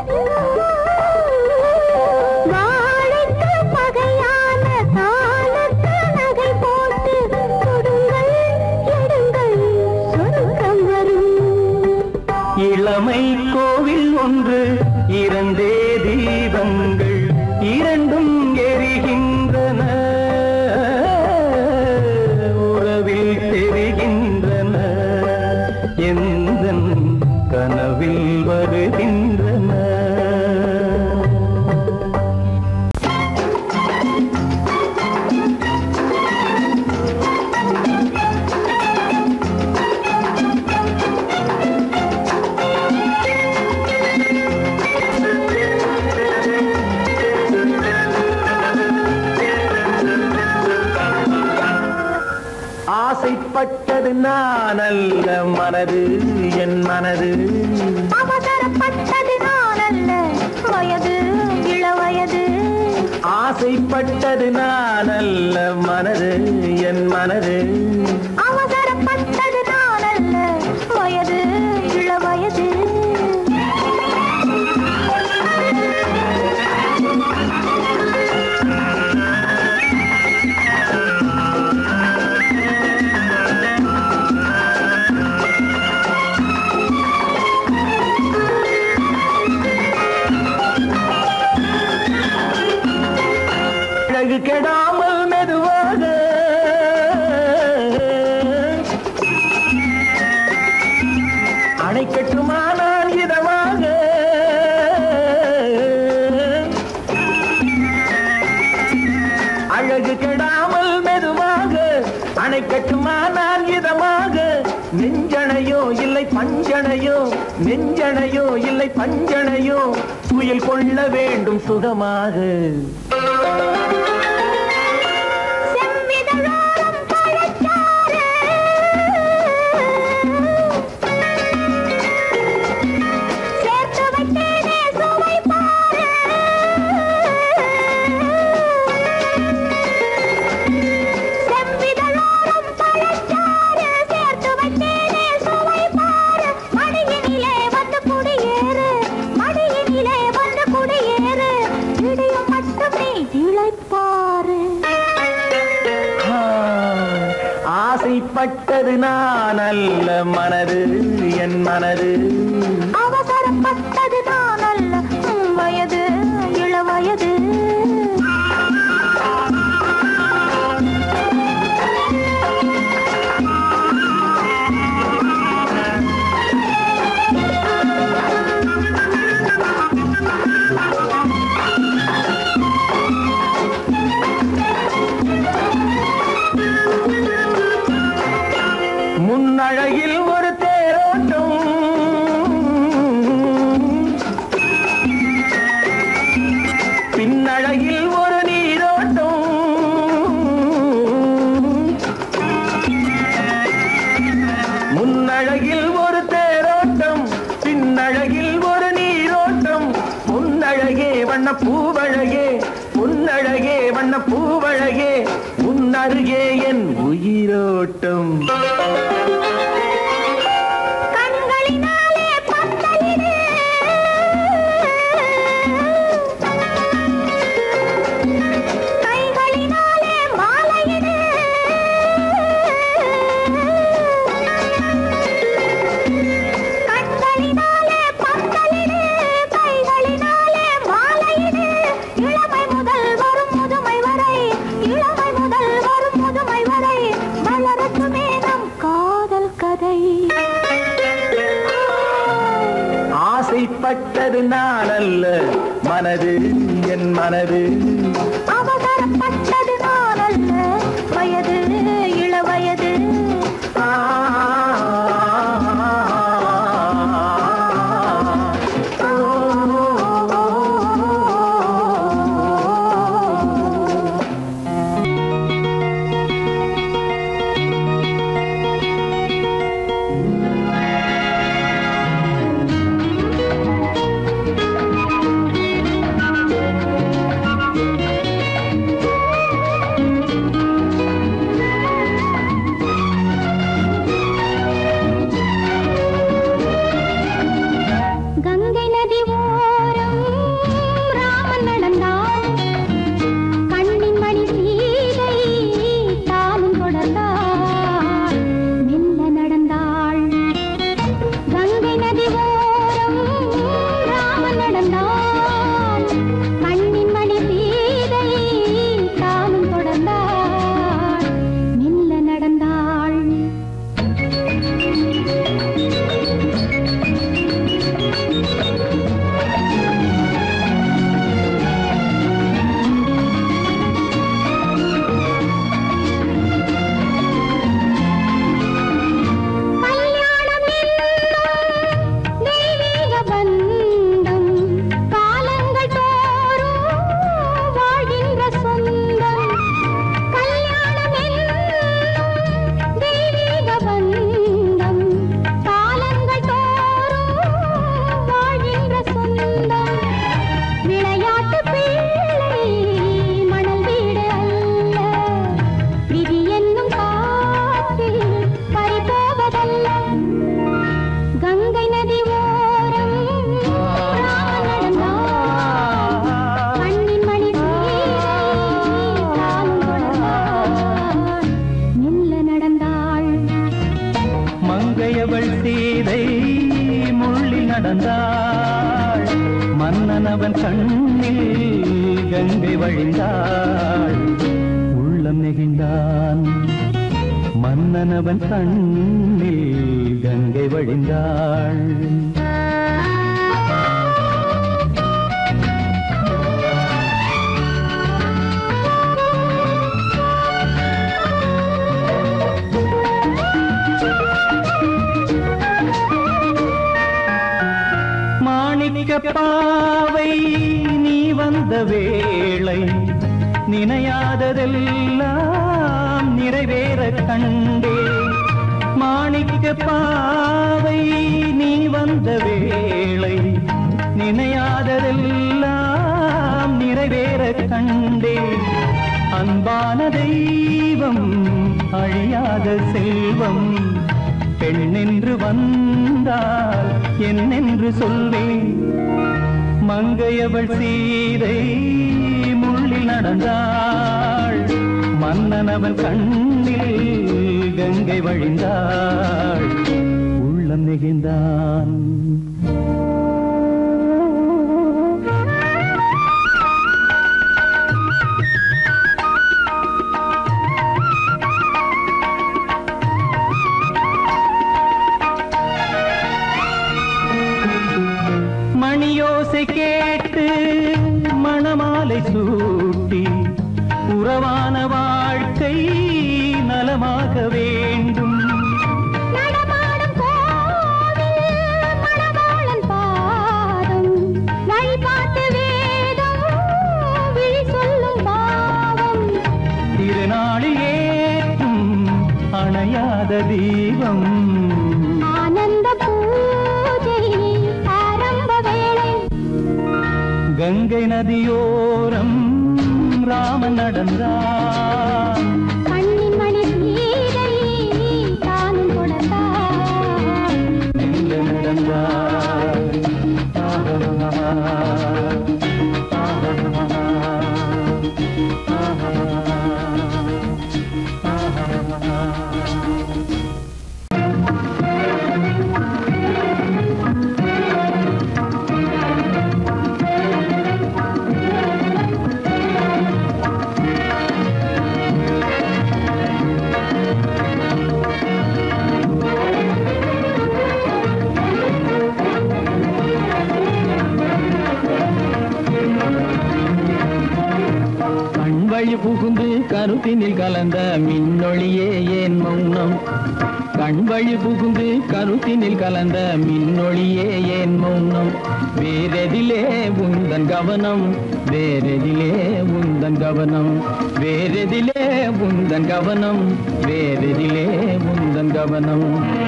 வாழைக்கு பகையான காலுக்கு நகை போட்டு கொடுங்கள் எடுங்கள் சொர்க்கம் வரும் இளமை கோவில் ஒன்று இரண்டே தீபங்கள் இரண்டும் எரிகின்றன உறவில் தெரிகின்றன எந்த கனவில் வருகின்றன ஆசைப்பட்டது நான் அல்ல மனது என் மனது அவசரப்பட்டது நான் அல்ல வயது இளவயது ஆசைப்பட்டது நான் அல்ல மனது என் மனது அவசரப்பட்டது நான் அல்ல வயது இளவயது அழகு கெடாமல் மெதுவாக அணைக்கட்டுமா நான் இதமாக அழகு கெடாமல் மெதுவாக அணைக்கட்டுமா நான் இதமாக நெஞ்சணையோ இல்லை பஞ்சணையோ நெஞ்சணையோ இல்லை பஞ்சணையோ துயில் கொள்ள வேண்டும் சுகமாக செவ்விதழோரம் பழச்சாறு சேர்த்து வைத்தேனே சுவை பாரு செவ்விதழோரம் பழச்சாறு சேர்த்து வைத்தேனே சுவை பாரு மடியினிலே வந்து குடியேறு மடியினிலே வந்து குடியேறு இடையும் மட்டும் நீ இழைப்பாரு ஆ, ஆசைப்பட்டது நான் அல்ல மனது என் மனது அவசரப்பட்டது நான் அல்ல உம் வயது இளவயது முன்னழகில் ஒரு தேரோட்டம் பின்னழகில் ஒரு நீரோட்டம் முன்னழகில் ஒரு தேரோட்டம் பின்னழகில் ஒரு நீரோட்டம் முன்னழகே வண்ண பூவழகே முன்னழகே வண்ண பூவழகே அருகே என் உயிரோட்டம் கண்களினாலே பத்தலிடு கைகளினாலே மாலையிடு கண்களினாலே பத்தலிடு கைகளினாலே மாலையிடு இளமை முதல் வரும் முதுமை வரை இளமை முதல் வரும் முதுமை வரை வளரட்டுமே நம் காதல் கதை ஆசைப்பட்டது நான் அல்ல மனது என் மனது அவசரப்பட்டது நான் அல்ல வயது இள வயது கங்கை நதி ஓரம் ராமன் நடந்தான் கண்ணின் மணி சீதை தானும் தொடர்ந்தாள் மெல்ல நடந்தாள் கங்கை நதி ஓரம் ராமன் நடந்தான் கண்ணின் மணி சீதை தானும் தொடர்ந்தாள் மெல்ல நடந்தாள் கல்யாணம் என்னும் தெய்வீக பந்தம் காலங்கள் தோறும் வாழ்கின்ற சொந்தம் கல்யாணம் என்னும் தெய்வீக பந்தம் காலங்கள் தோறும் வாழ்கின்ற சொந்தம் விளையாட்டு பிள்ளை மணல் வீடு அல்ல விதி என்னும் காற்றில் பறிபோவதல்ல கங்கை நதி ஓரம் ராமன் நடந்தான். கண்ணின் மணி சீதை காலும் தொடர்ந்தாள். மெல்ல நடந்தாள் மங்கையவள் சீதை முள்ளில் நடந்தாள் மன்னனவன் கண்ணில் கங்கை வழிந்தாள் உள்ளம் நெகிழ்ந்தான் மன்னனவன் கண்ணில் கங்கை வழிந்தாள் மாணிக்க பாவை நீ வந்த வேளை நினையாததெல்லாம் நிறைவேற கண்டே மாணிக்க பாவை நீ வந்த வேளை நினையாததெல்லாம் நிறைவேற கண்டே அன்பான தெய்வம் அழியாத செல்வம் பெண்ணென்று வந்தால் என்னென்று சொல்வேன் மங்கையவள் சீதை முள்ளில் நடந்தாள் மன்னனவன் கண்ணில் கங்கை வழிந்தாள் உள்ளம் நெகிழ்ந்தான் மணியோசை கேட்டு மணமாலை சூட்டி உறவான வாழ்க்கை நலமாக வேண்டும் நடமாடும் கோவில் மணவாளன் பாதம் வழிபாட்டு வேதம் விழி சொல்லும் பாவம் திருநாளில் ஏற்றும் அணையாத தீபம் ஆனந்த பூஜை ஆரம்ப வேளை கங்கை நதியோரம் ராமன் நடந்தான் கண் கண்வழி புகுந்து கருத்தினில் கலந்த மின்னொளியே ஏன் மௌனம் கண்வழி புகுந்து கருத்தினில் கலந்த மின்னொளியே ஏன் மௌனம் வேறெதிலே உந்தன் கவனம் வேறெதிலே உந்தன் கவனம் வேறெதிலே உந்தன் கவனம் வேறெதிலே உந்தன் கவனம்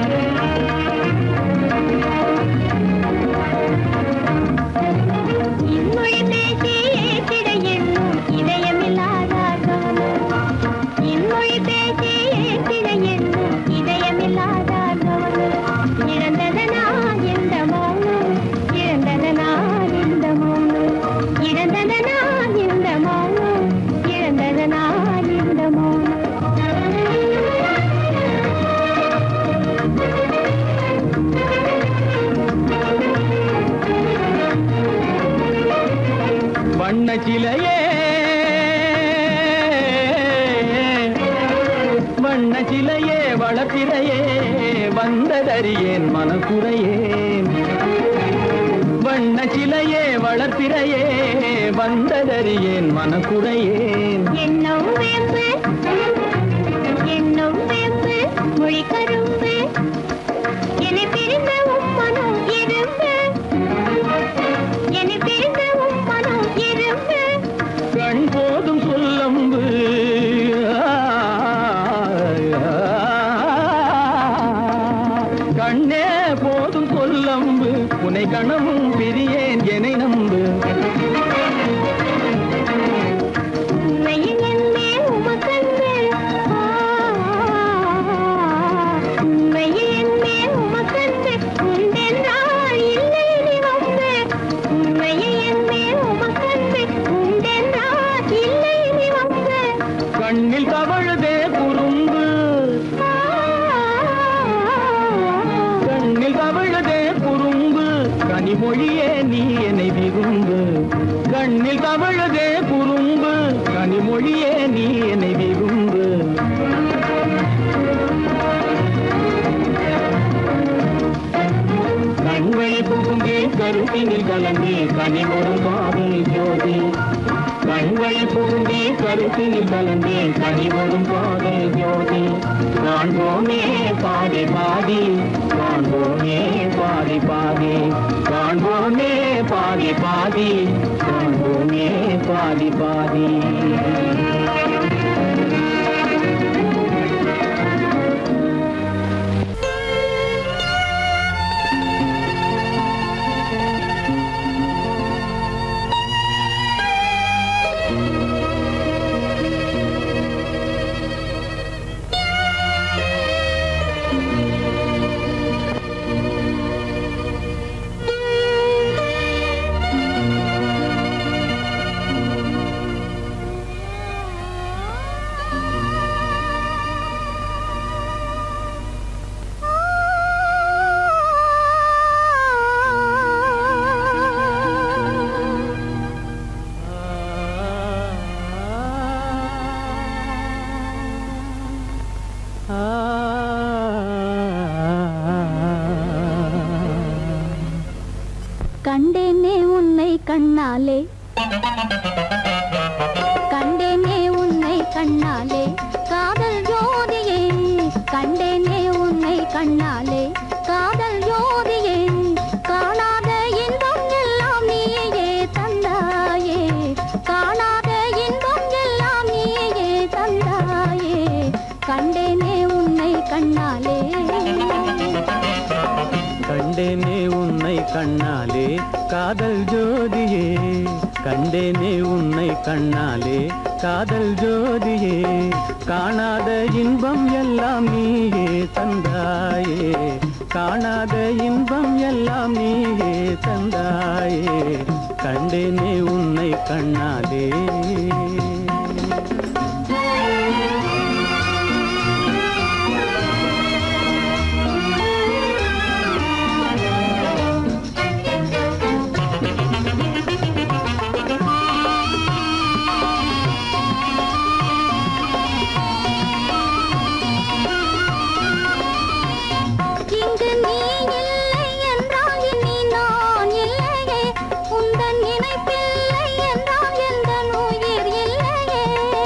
இன்மொழி பேசி ஏற்றிட எண்ணும் இதயமில்லாதார் கவனம் இன்மொழி பேசி ஏற்றிட எண்ணும் இதயமில்லாதார் கவனம் இழந்ததனா இந்த மௌனம் இழந்ததனா இந்த மௌனம் இழந்ததனா இந்த மௌனம் இழந்ததனா இந்த மௌனம் வண்ண சிலையே வண்ண சிலையே வளர்ப்பிறையே வந்ததறியேன் மனக்குறையேன் வண்ண சிலையே வளர்ப்பிறையே வந்ததறியேன் மனக்குறையேன் என்னும் வேம்பு என்னும் வேம்பு மொழி கரும்பு என்னை பிரிந்த உம்மனம் இரும்பு என்னை பிரிந்த உம்மனம் இரும்பு கண் போதும் சொல்லம்பு கண்ணே போதும் சொல்லம்பு உனை கணமும் பிரியேன் எனை நம்பு உண்மையில் என்னே உமக்கன்று ஆ, உண்மையில் என்னே உமக்கன்று உண்டென்றால் இல்லை நீ வம்பு உண்மையில் என்னே உமக்கன்று உண்டென்றால் இல்லை நீ வம்பு கண்ணில் தவழுதே குறும்பு கண்ணில் தவழுதே குறும்பு கனிமொழியே நீ என்னை விரும்பு கண்ணில் தவழுதே குறும்பு கனிமொழியே நீ என்னை விரும்பு கண்வழி புகுங்கே கருத்தினில் கலந்து கனிமொரு பாதை ஜோதி கண்வழி புகுங்கே கருத்தினில் கலந்து கனிமொரும் பாதை ஜோதி காண்போமே பாதி பாதி காண்போமே பாதி பாதி காண்போமே பாதி பாதி காண்போமே பாதி பாதி கண்டேனே உன்னை கண்ணாலே கண்டேனே உன்னை கண்ணாலே காதல் ஜோதியே கண்டேனே உன்னை கண்ணாலே காதல் ஜோதியே காணாத இன்பம் எல்லாம் நீயே தந்தாயே காணாத இன்பம் எல்லாம் நீயே தந்தாயே கண்டேனே உன்னை கண்ணாலே கண்டேனே உன்னை கண்ணாலே காதல் ஜோதியே கண்டேனே உன்னை கண்ணாலே காதல் ஜோதியே காணாத இன்பம் எல்லாம் நீயே தந்தாயே காணாத இன்பம் எல்லாம் நீயே தந்தாயே கண்டேனே உன்னை கண்ணாலே இங்கு நீ இல்லை என்றால் இனி நான் இல்லையே உந்தன் நினைப்பில்லை என்றால் எந்த உயிர் இல்லையே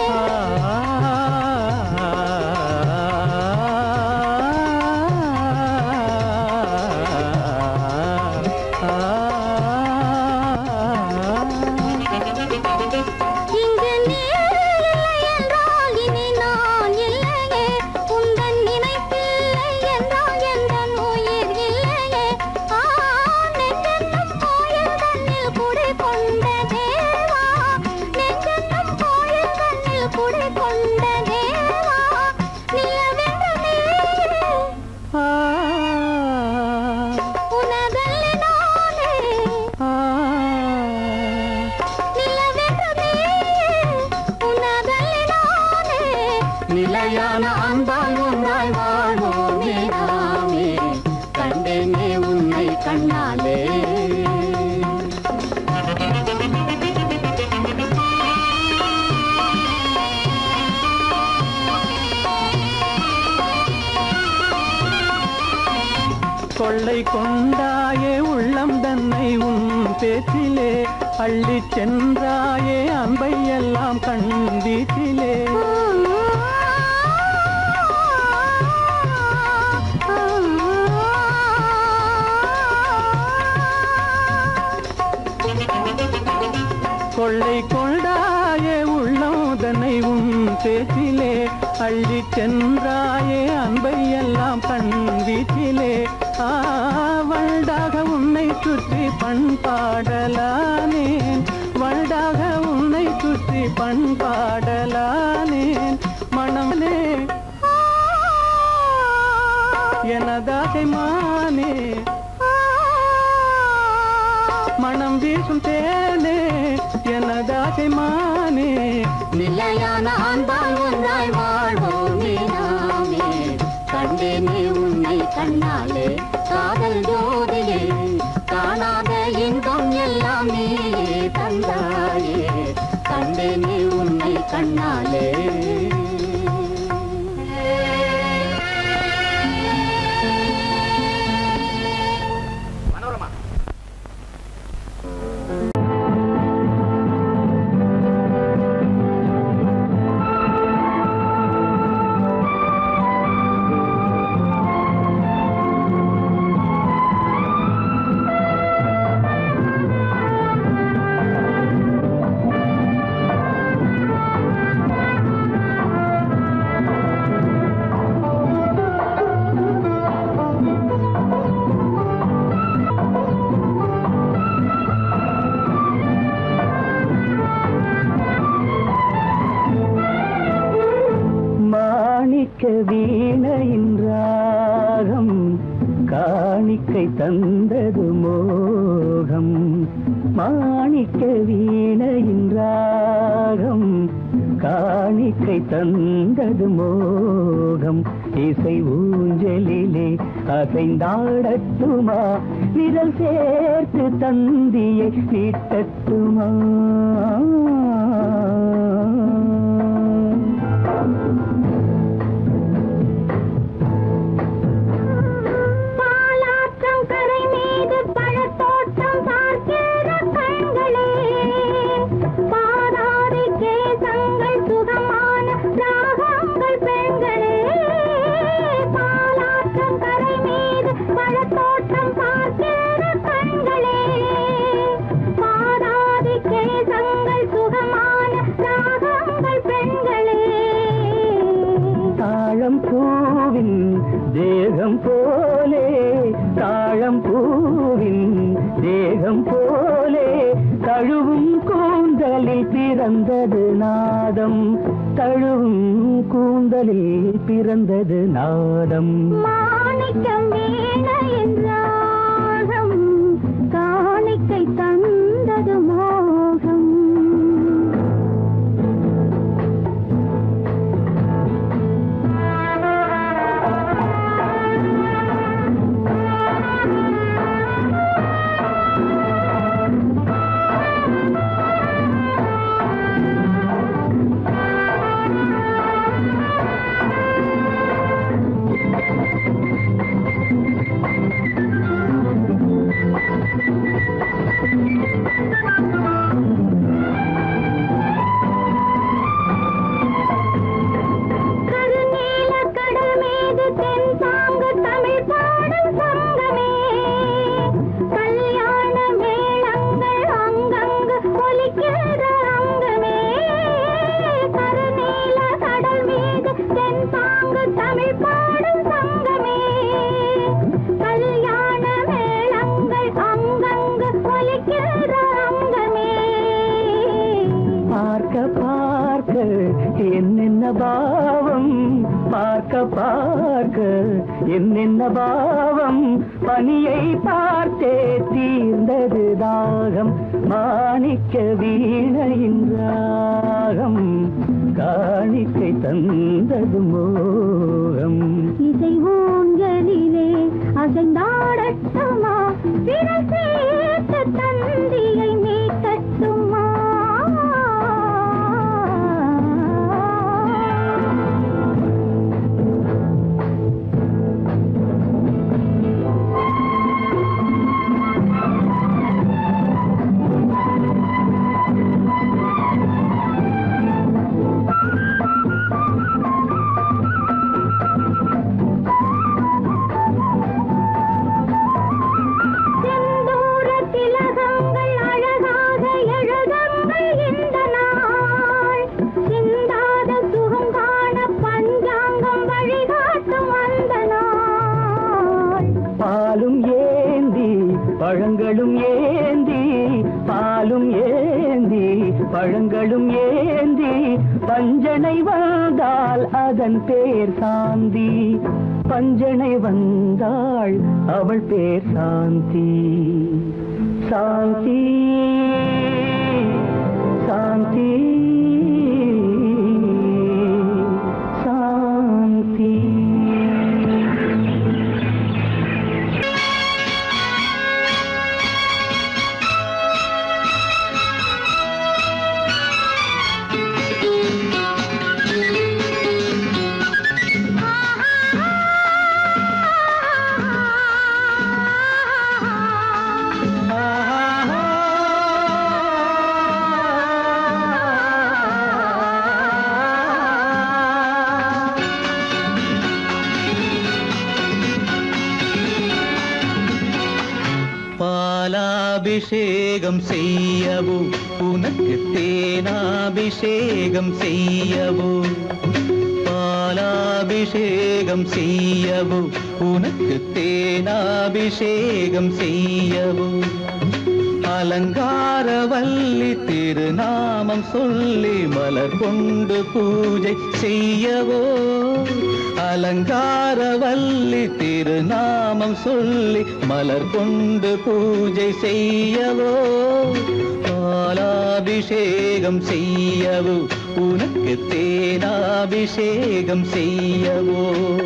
இங்கு நீ இல்லை என்றால் இனி நான் இல்லையே உந்தன் நினைப்பில்லை என்றால் எந்த உயிர் இல்லையே ஆ நெஞ்சென்னும் கோயில் தன்னில் குடி கொண்ட தேவா நெஞ்சென்னும் கோயில் தன்னில் குடி கொண்ட தேவா நிலவென்று நீ உனதல்லி நானே நிலவென்று நீ உனதல்லி நானே நிலையான அன்பால் ஒன்றாய் வாழ்வோமே நாமே கண்டேனே உன்னை கண்ணாலே கொள்ளை கொண்டாயே உள்ளம் தன்னை உன் பேச்சிலே அள்ளிச் சென்றாயே அன்பை எல்லாம் கண் வீட்டிலே கொள்ளை கொண்டாயே உள்ளம் தன்னை உன் பேச்சிலே அள்ளிச் சென்றாயே அன்பை எல்லாம் கண் வீட்டிலே ஆவல்டாக உன்னை சுற்றி பண்பாடலானேன் வல்டாக உன்னை சுற்றி பண்பாடலானேன் மனமே எனதாசை மானே மனம் வீசும் தேனே எனதாசை மானே நிலையான அன்பால் ஒன்றாய் வாழ்வோமே நாமே கண்டேனே உன்னை கண்ணாலே காதல் ஜோதியே காணாத இன்பம் எல்லாம் நீயே தந்தாயே கண்டேனே உன்னை கண்ணாலே மனோரமா மாணிக்க வீணையின் ராகம் காணிக்கை தந்தது மோகம் மாணிக்க வீணையின் ராகம் காணிக்கை தந்தது மோகம் இசை ஊஞ்சலிலே அசைந்தாடட்டுமா விரல் சேர்த்து தந்தியை நீட்டட்டுமா பாலாற்றம் கரை மீது பழத்தோட்டம் பார்க்கிற கண்களே பாதாதி கேசங்கள் சுகமான ராகங்கள் பெண்களே பாலாற்றம் கரை மீது பழத்தோட்டம் பார்க்கிற கண்களே பாதாதி கேசங்கள் சுகமான ராகங்கள் பெண்களே தாழம் பூவின் தேகம் போலே தாழம் பூவின் தேகம் போலே தழுவும் கூந்தலில் பிறந்தது நாதம் தழுவும் கூந்தலில் பிறந்தது நாதம் மாணிக்கம் வீணை என்னென்ன பாவம் பார்க்க பார்க்க என்னென்ன பாவம் பனியை பார்த்தே தீர்ந்தது தாகம் மாணிக்க வீணையின் ராகம் காணிக்கை தந்தது மோகம் இசை ஊஞ்சலிலே அசைந்தாடட்டுமா விரல் சேர்த்த தந்தியை மீட்டட்டுமா செந்தூர திலகங்கள் அழகாக எழுதங்கள் இந்த நாள் சிந்தாத சுகம் காண பஞ்சாங்கம் வழிகாட்டும் அந்த நாள் பாலும் ஏந்தி பழங்களும் ஏந்தி பாலும் ஏந்தி பழங்களும் ஏந்தி பஞ்சனை வந்தால் அதன் பேர் சாந்தி பஞ்சனை வந்தாள் அவள் பேர் சாந்தி சாந்தி சாந்தி சாந்தி பாலாபிஷேகம் செய்யவோ உனக்கு தேனாபிஷேகம் செய்யவோ பாலாபிஷேகம் செய்யவோ உனக்கு தேனாபிஷேகம் செய்யவோ அலங்காரவல்லி திருநாமம் சொல்லி மலர் கொண்டு பூஜை செய்யவோ அலங்காரவல்லி திருநாமம் சொல்லி மலர் கொண்டு பூஜை செய்யவோ பாலாபிஷேகம் செய்யவோ உனக்கு தேனாபிஷேகம் செய்யவோ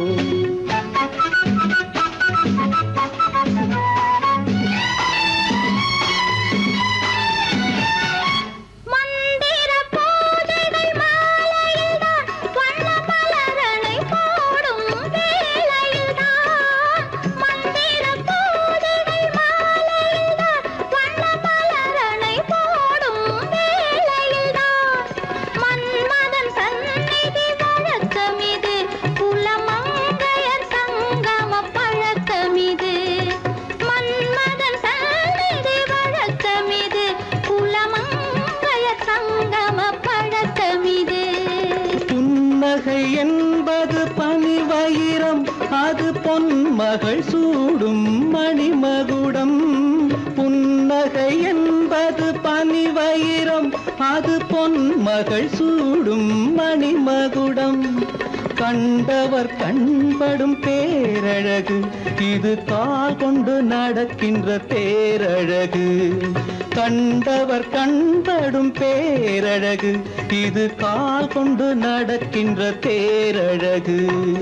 மந்திர பூஜைகள் மாலையில்தான் வண்ண மலரனை போடும் வேளையில்தான் மந்திர பூஜைகள் மாலையில்தான் வண்ண மலரனை போடும் வேளையில்தான் மன்மதன் சந்நிதி வழக்கமிது குலமங்கையர் சங்கம பழக்கமிது மன்மதன் சந்நிதி வழக்கமிது குலமங்கையர் சங்கம பழக்கமிது புன்னகை என்பது பனிவயிரம் அது பொன்மகள் சூடும் மணிமகுடம் புன்னகை என்பது பனிவயிரம் அது பொன்மகள் சூடும் மணிமகுடம் கண்டவர் கண்படும் பேரழகு இது கால் கொண்டு நடக்கின்ற தேரழகு கண்டவர் கண்படும் பேரழகு இது கால் கொண்டு நடக்கின்ற தேரழகு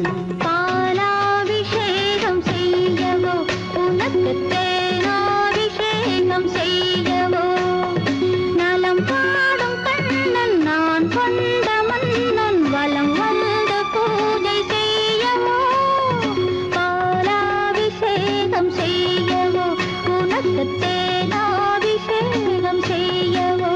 பாலாபிஷேகம் செய்யவோ உனக்கு தேனாபிஷேகம் செய்யவோ நலம் பாடும் கண்ணன் நான் கொண்ட மன்னன் வலம் வந்து பூஜை செய்யவோ பாலாபிஷேகம் செய்யவோ உனக்கு தேனாபிஷேகம் செய்யவோ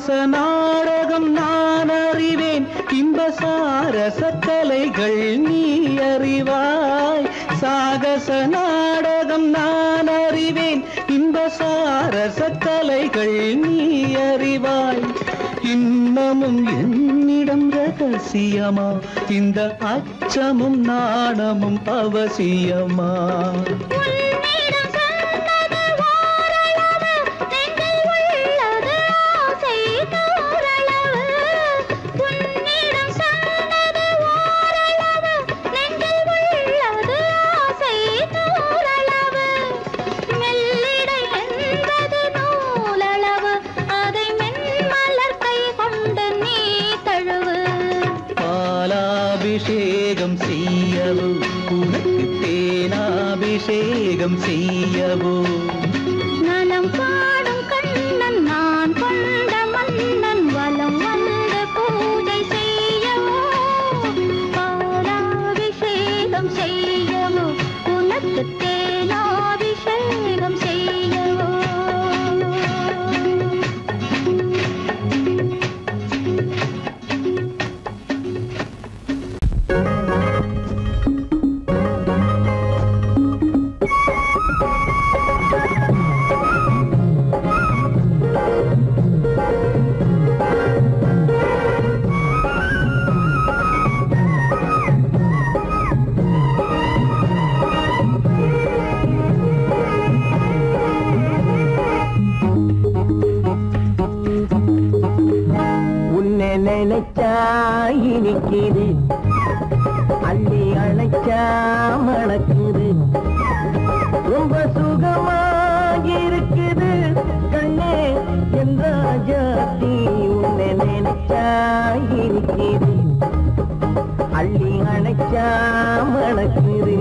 சாகச நாடகம் நான் அறிவேன் இன்ப சாரச கலைகள் நீ அறிவாய் சாகச நாடகம் நான் அறிவேன் இன்ப சாரச கலைகள் நீ அறிவாய் இன்னமும் என்னிடம் ரகசியமா இந்த அச்சமும் நாணமும் அவசியமா உன்னிடம் சொன்னது ஓரளவு, நெஞ்சில் உள்ளது ஆசை நூறளவு. உன்னிடம் சொன்னது ஓரளவு, நெஞ்சில் உள்ளது ஆசை நூறளவு. மெல்லிடை என்பது நூலளவு, அதை மென்மலர் கை கொண்டு நீ தழுவு பாலாபிஷேகம் செய்யவோ உனக்கு தேனாபிஷேகம் செய்யவோ நலம் பாடும் கண்ணன் நான் கொண்ட மன்னன் வலம் வந்து பூஜை செய்யவோ பாலாபிஷேகம் செய்யவோ உனக்கு தேனாபிஷேகம் செய்யவோ உன்னை நினைச்சா இனிக்குது அள்ளி அணைச்சா மணக்குது ரொம்ப சுகமா இருக்குது கண்ணே என் ராஜாத்தி உன்னை நினைச்சா இனிக்குது அள்ளி அணைச்சா மணக்குது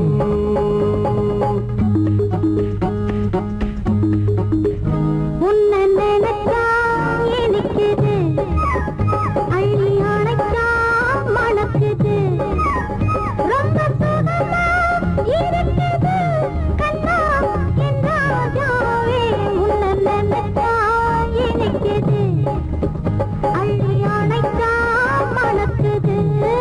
உன்னை நினைச்சா இனிக்குது அள்ளி அணைச்சா மணக்குது ரொம்ப சுகமா இருக்குது கண்ணா என் ராஜாவே உன்னை நினைச்சா இனிக்குது அள்ளி அணைச்சா மணக்குது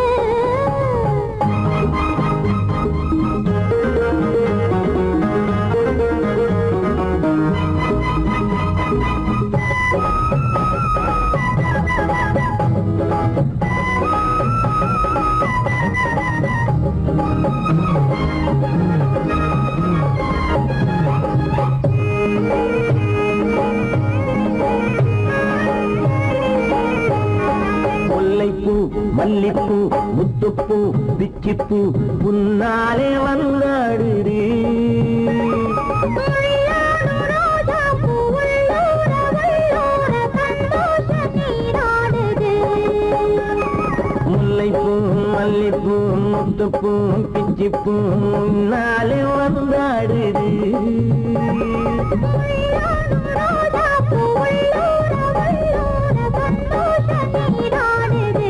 முல்லைப்பூ மல்லிப்பூ முத்துப்பூ பிச்சிப்பூ உன்னாலே வந்தாடுது உள்ளோடு ரோஜாப்பூ உள்ளோட வெள்ளோட சந்தோஷ நீராடுது முல்லைப்பூ மல்லிப்பூ முத்துப்பூ பிச்சிப்பூ உன்னாலே வந்தாடுது ரோஜாப்பூ உள்ளோட வெள்ளோட சந்தோஷ நீராடுது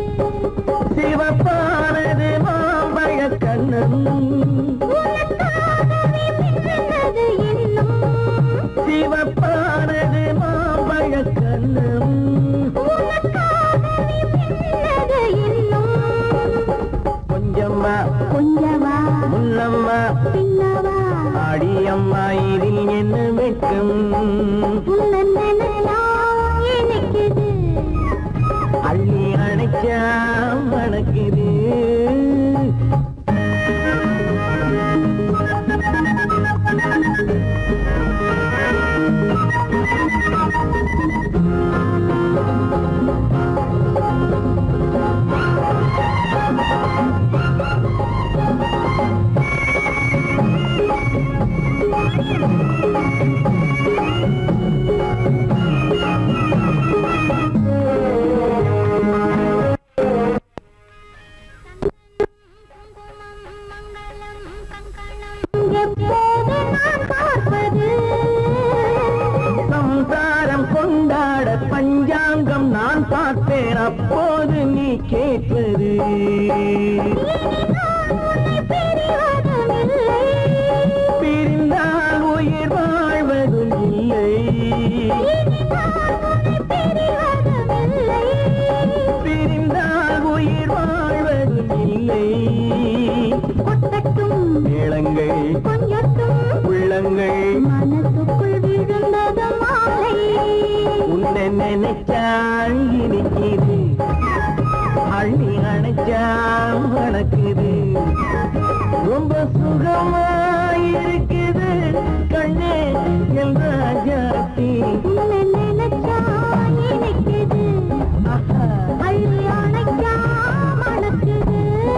சிவப்பானது மாம்பழ கண்ணன் உனக்காகவே மின்னது இன்னும் சிவப்பானது மாம்பழ கண்ணன் உனக்காகவே மின்னது இன்னும் கொஞ்சம்மா கொஞ்சவா முன்னம்மா பின்னவா அடியம்மா இதில் என்ன வெட்கம் உன்னை நினைச்சா இனிக்குது அள்ளி அணைச்சா மணக்குது எப்போது நான் பார்ப்பது சம்சாரம் கொண்டாட பஞ்சாங்கம் நான் பார்ப்பேன் அப்போது நீ கேட்பது பெரியதுமில்லை பிரிந்தால் உயிர் வாழ்வதும் இல்லை பெரியது மனசுக்குள் விழுந்தது மாலை உன்னை நினைச்சா இனிக்குது அள்ளி அணைச்சா வணக்குது ரொம்ப சுகமா இருக்குது கண்ணே என் ராஜாத்தி உன்னை நினைச்சா இனிக்குது அள்ளி அணைச்சா மணக்குது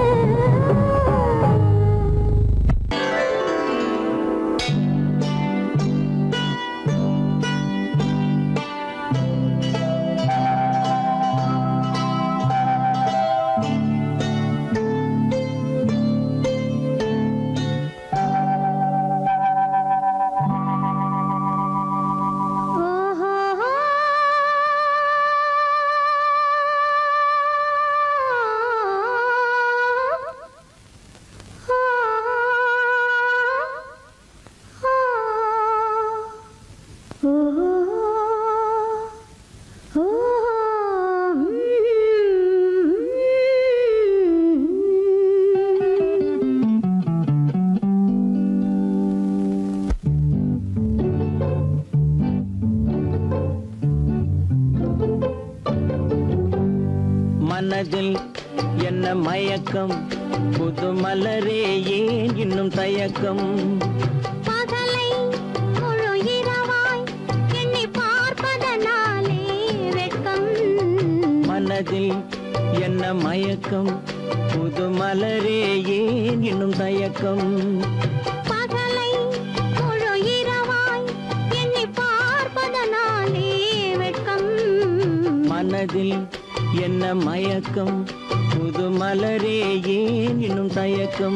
மனதில் என்ன மயக்கம் புது மலரே ஏன் இன்னும் தயக்கம் பகலை முழு இரவாய் எண்ணி பார்ப்பதனாலே வெட்கம் மனதில் என்ன மயக்கம் புது மலரே ஏன் இன்னும் தயக்கம் பகலை முழு இரவாய் எண்ணி பார்ப்பதனாலே வெட்கம் மனதில் என்ன மயக்கம் புது மலரே ஏன் இன்னும் தயக்கம்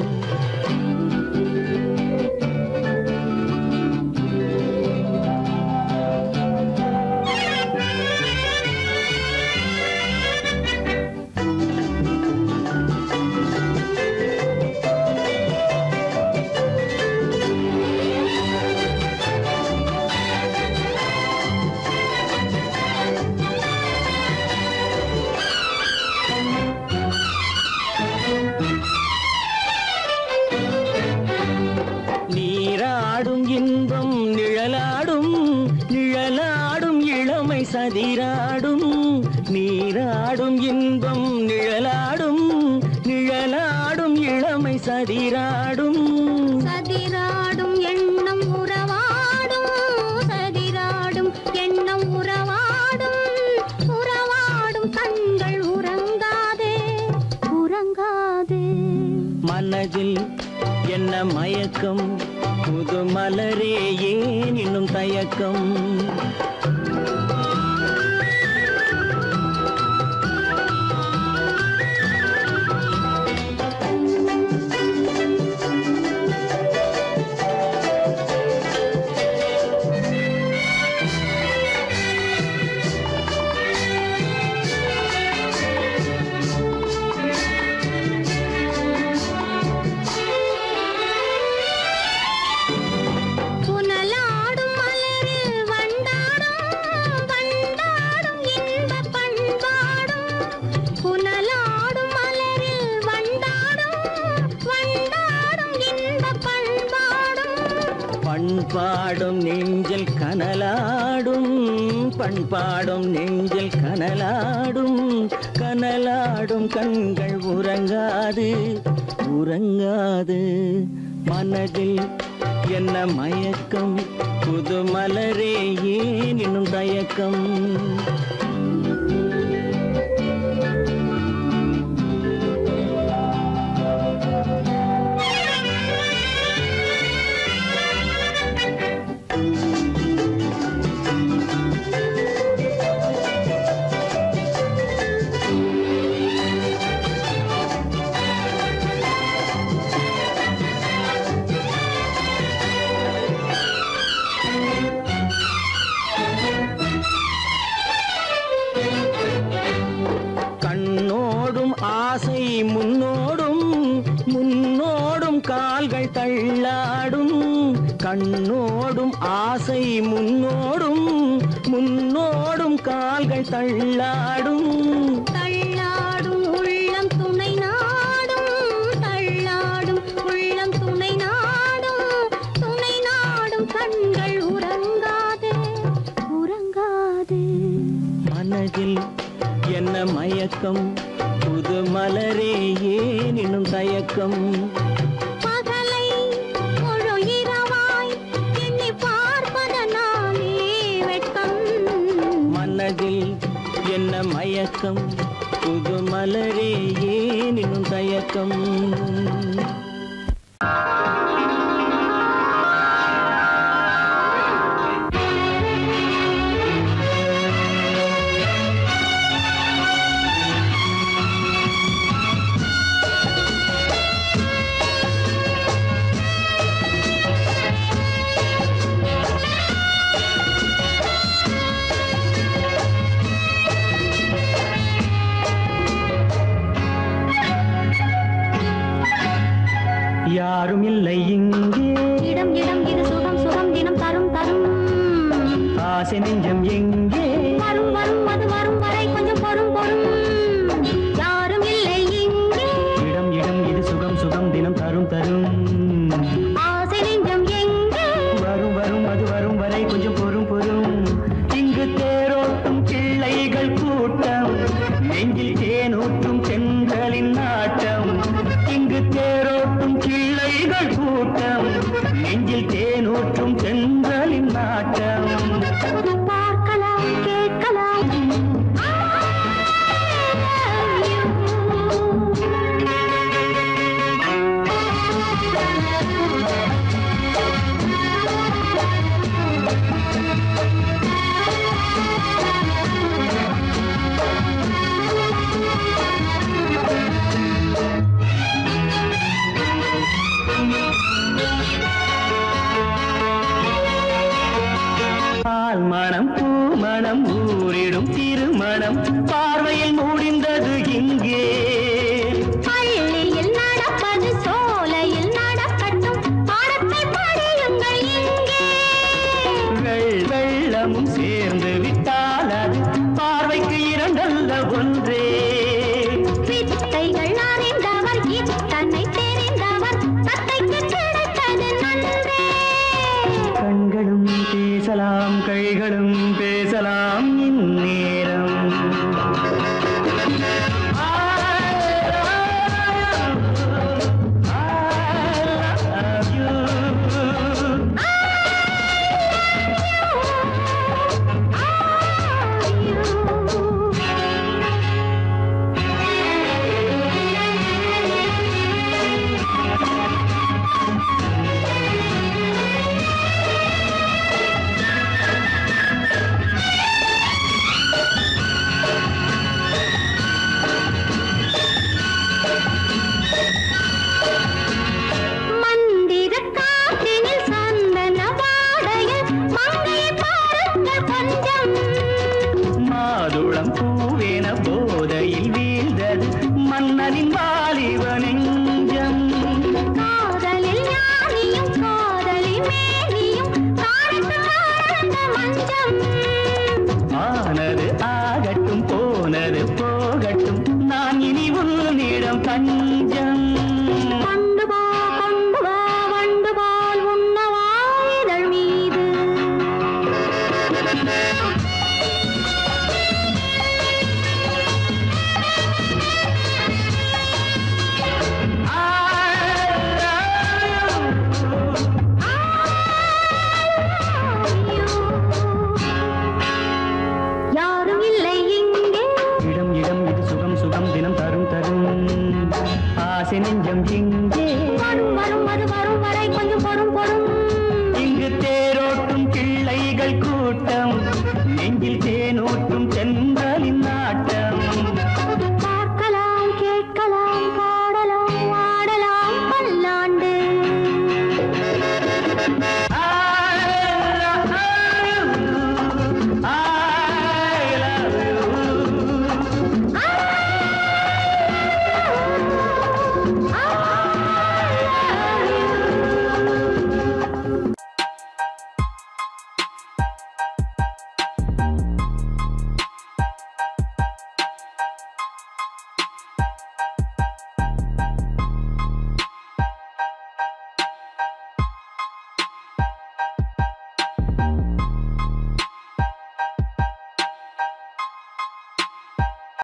நீராடும் இன்பம் நிழலாடும் நிழலாடும் இளமை சதிராடும் நீராடும் இன்பம் நிழலாடும் நிழலாடும் இளமை சதிராடும் சதிராடும் எண்ணம் உறவாடும் சதிராடும் எண்ணம் உறவாடும் உறவாடும் கண்கள் உறங்காதே உறங்காதே மனதில் என்ன மயக்கம் புது மலரே ஏன் இன்னும் தயக்கம் புனலாடும் மலரில் வண்டாடும் வண்டாடும் இன்ப பண்பாடும் புனலாடும் மலரில் வண்டாடும் வண்டாடும் இன்ப பண்பாடும் பண்பாடும் நெஞ்சில் கனலாடும் பண்பாடும் நெஞ்சில் கனலாடும் கனலாடும் கண்கள் உறங்காது உறங்காது மனதில் என்ன மயக்கம் புது மலரே ஏன் இன்னும் தயக்கம் கண்ணோடும் ஆசை முன்னோடும் முன்னோடும் கால்கள் தள்ளாடும் கண்ணோடும் ஆசை முன்னோடும் முன்னோடும் கால்கள் தள்ளாடும் தள்ளாடும் உள்ளம் துணை நாடும் தள்ளாடும் உள்ளம் துணை நாடும் துணை நாடும் கண் மனதில் என்ன மயக்கம் புது மலரே ஏன் இன்னும் தயக்கம் பகலை முழு இரவாய் எண்ணி பார்ப்பதனாலே வெட்கம் மனதில் என்ன மயக்கம் புது மலரே ஏன் இன்னும் தயக்கம் யாரும் இல்லை இங்கே இடம் இடம் இது சுகம் சுகம் தினம் தரும் தரும் ஆசை நெஞ்சம் எங்கே வரும் வரும் அது வரும் வரை கொஞ்சம் பொறும் பொறும் யாரும் இல்லை இங்கே இடம் இடம் இது சுகம் சுகம் தினம் தரும் தரும் ஆசை நெஞ்சம் எங்கே வரும் வரும் அது வரும் வரை கொஞ்சம் பொறும் பொறும் இங்கு தேரோட்டும் பிள்ளைகள் கூட்டம் நெஞ்சில் தேனூற்றும் பெண்களின் நாட்டம் இங்கு தேரோட்டும் பிள்ளைகள் கூட்டம் நெஞ்சில் தேனூற்றும் பெண்களின் நாட்டம் பார்க்கலாம் கேட்கலாம் பால் மணம் பூ மணம் ஊரிடும் திருமணம் பார்வையில் முடிந்தது இங்கே பள்ளியில் நடப்பது சோலையில் நடக்கட்டும் பாடத்தை படியுங்கள் இங்கே வெள் வெள்ளமும் சேர்ந்து விட்டால் அது பார்வைக்கு இரண்டல்ல ஒன்றே வித்தைகள் அறிந்தவர் இத்தனை தெரிந்தவர் தத்தைக்கு கிடைத்தது நன்றே கண்களும் பேசலாம் கைகளும் பேசலாம் இந்நேரம் I love you. மந்திர காற்றினில் சந்தன வாடையில் மங்கையை பாருங்கள் கொஞ்சம் மாதுளம் பூவேன போதையில் வீழ்ந்தது மன்னனின் வாலிப நெஞ்சம் காதலில் ஞானியும் காதலி மேனியும் காணட்டும் ஆனந்த மஞ்சம் ஆனது ஆகட்டும் போனது போகட்டும் நான் இனி உன்னிடம் தஞ்சம் கொண்டு போ கொண்டு வா வண்டு போல் உண்ணவா இதழ் மீது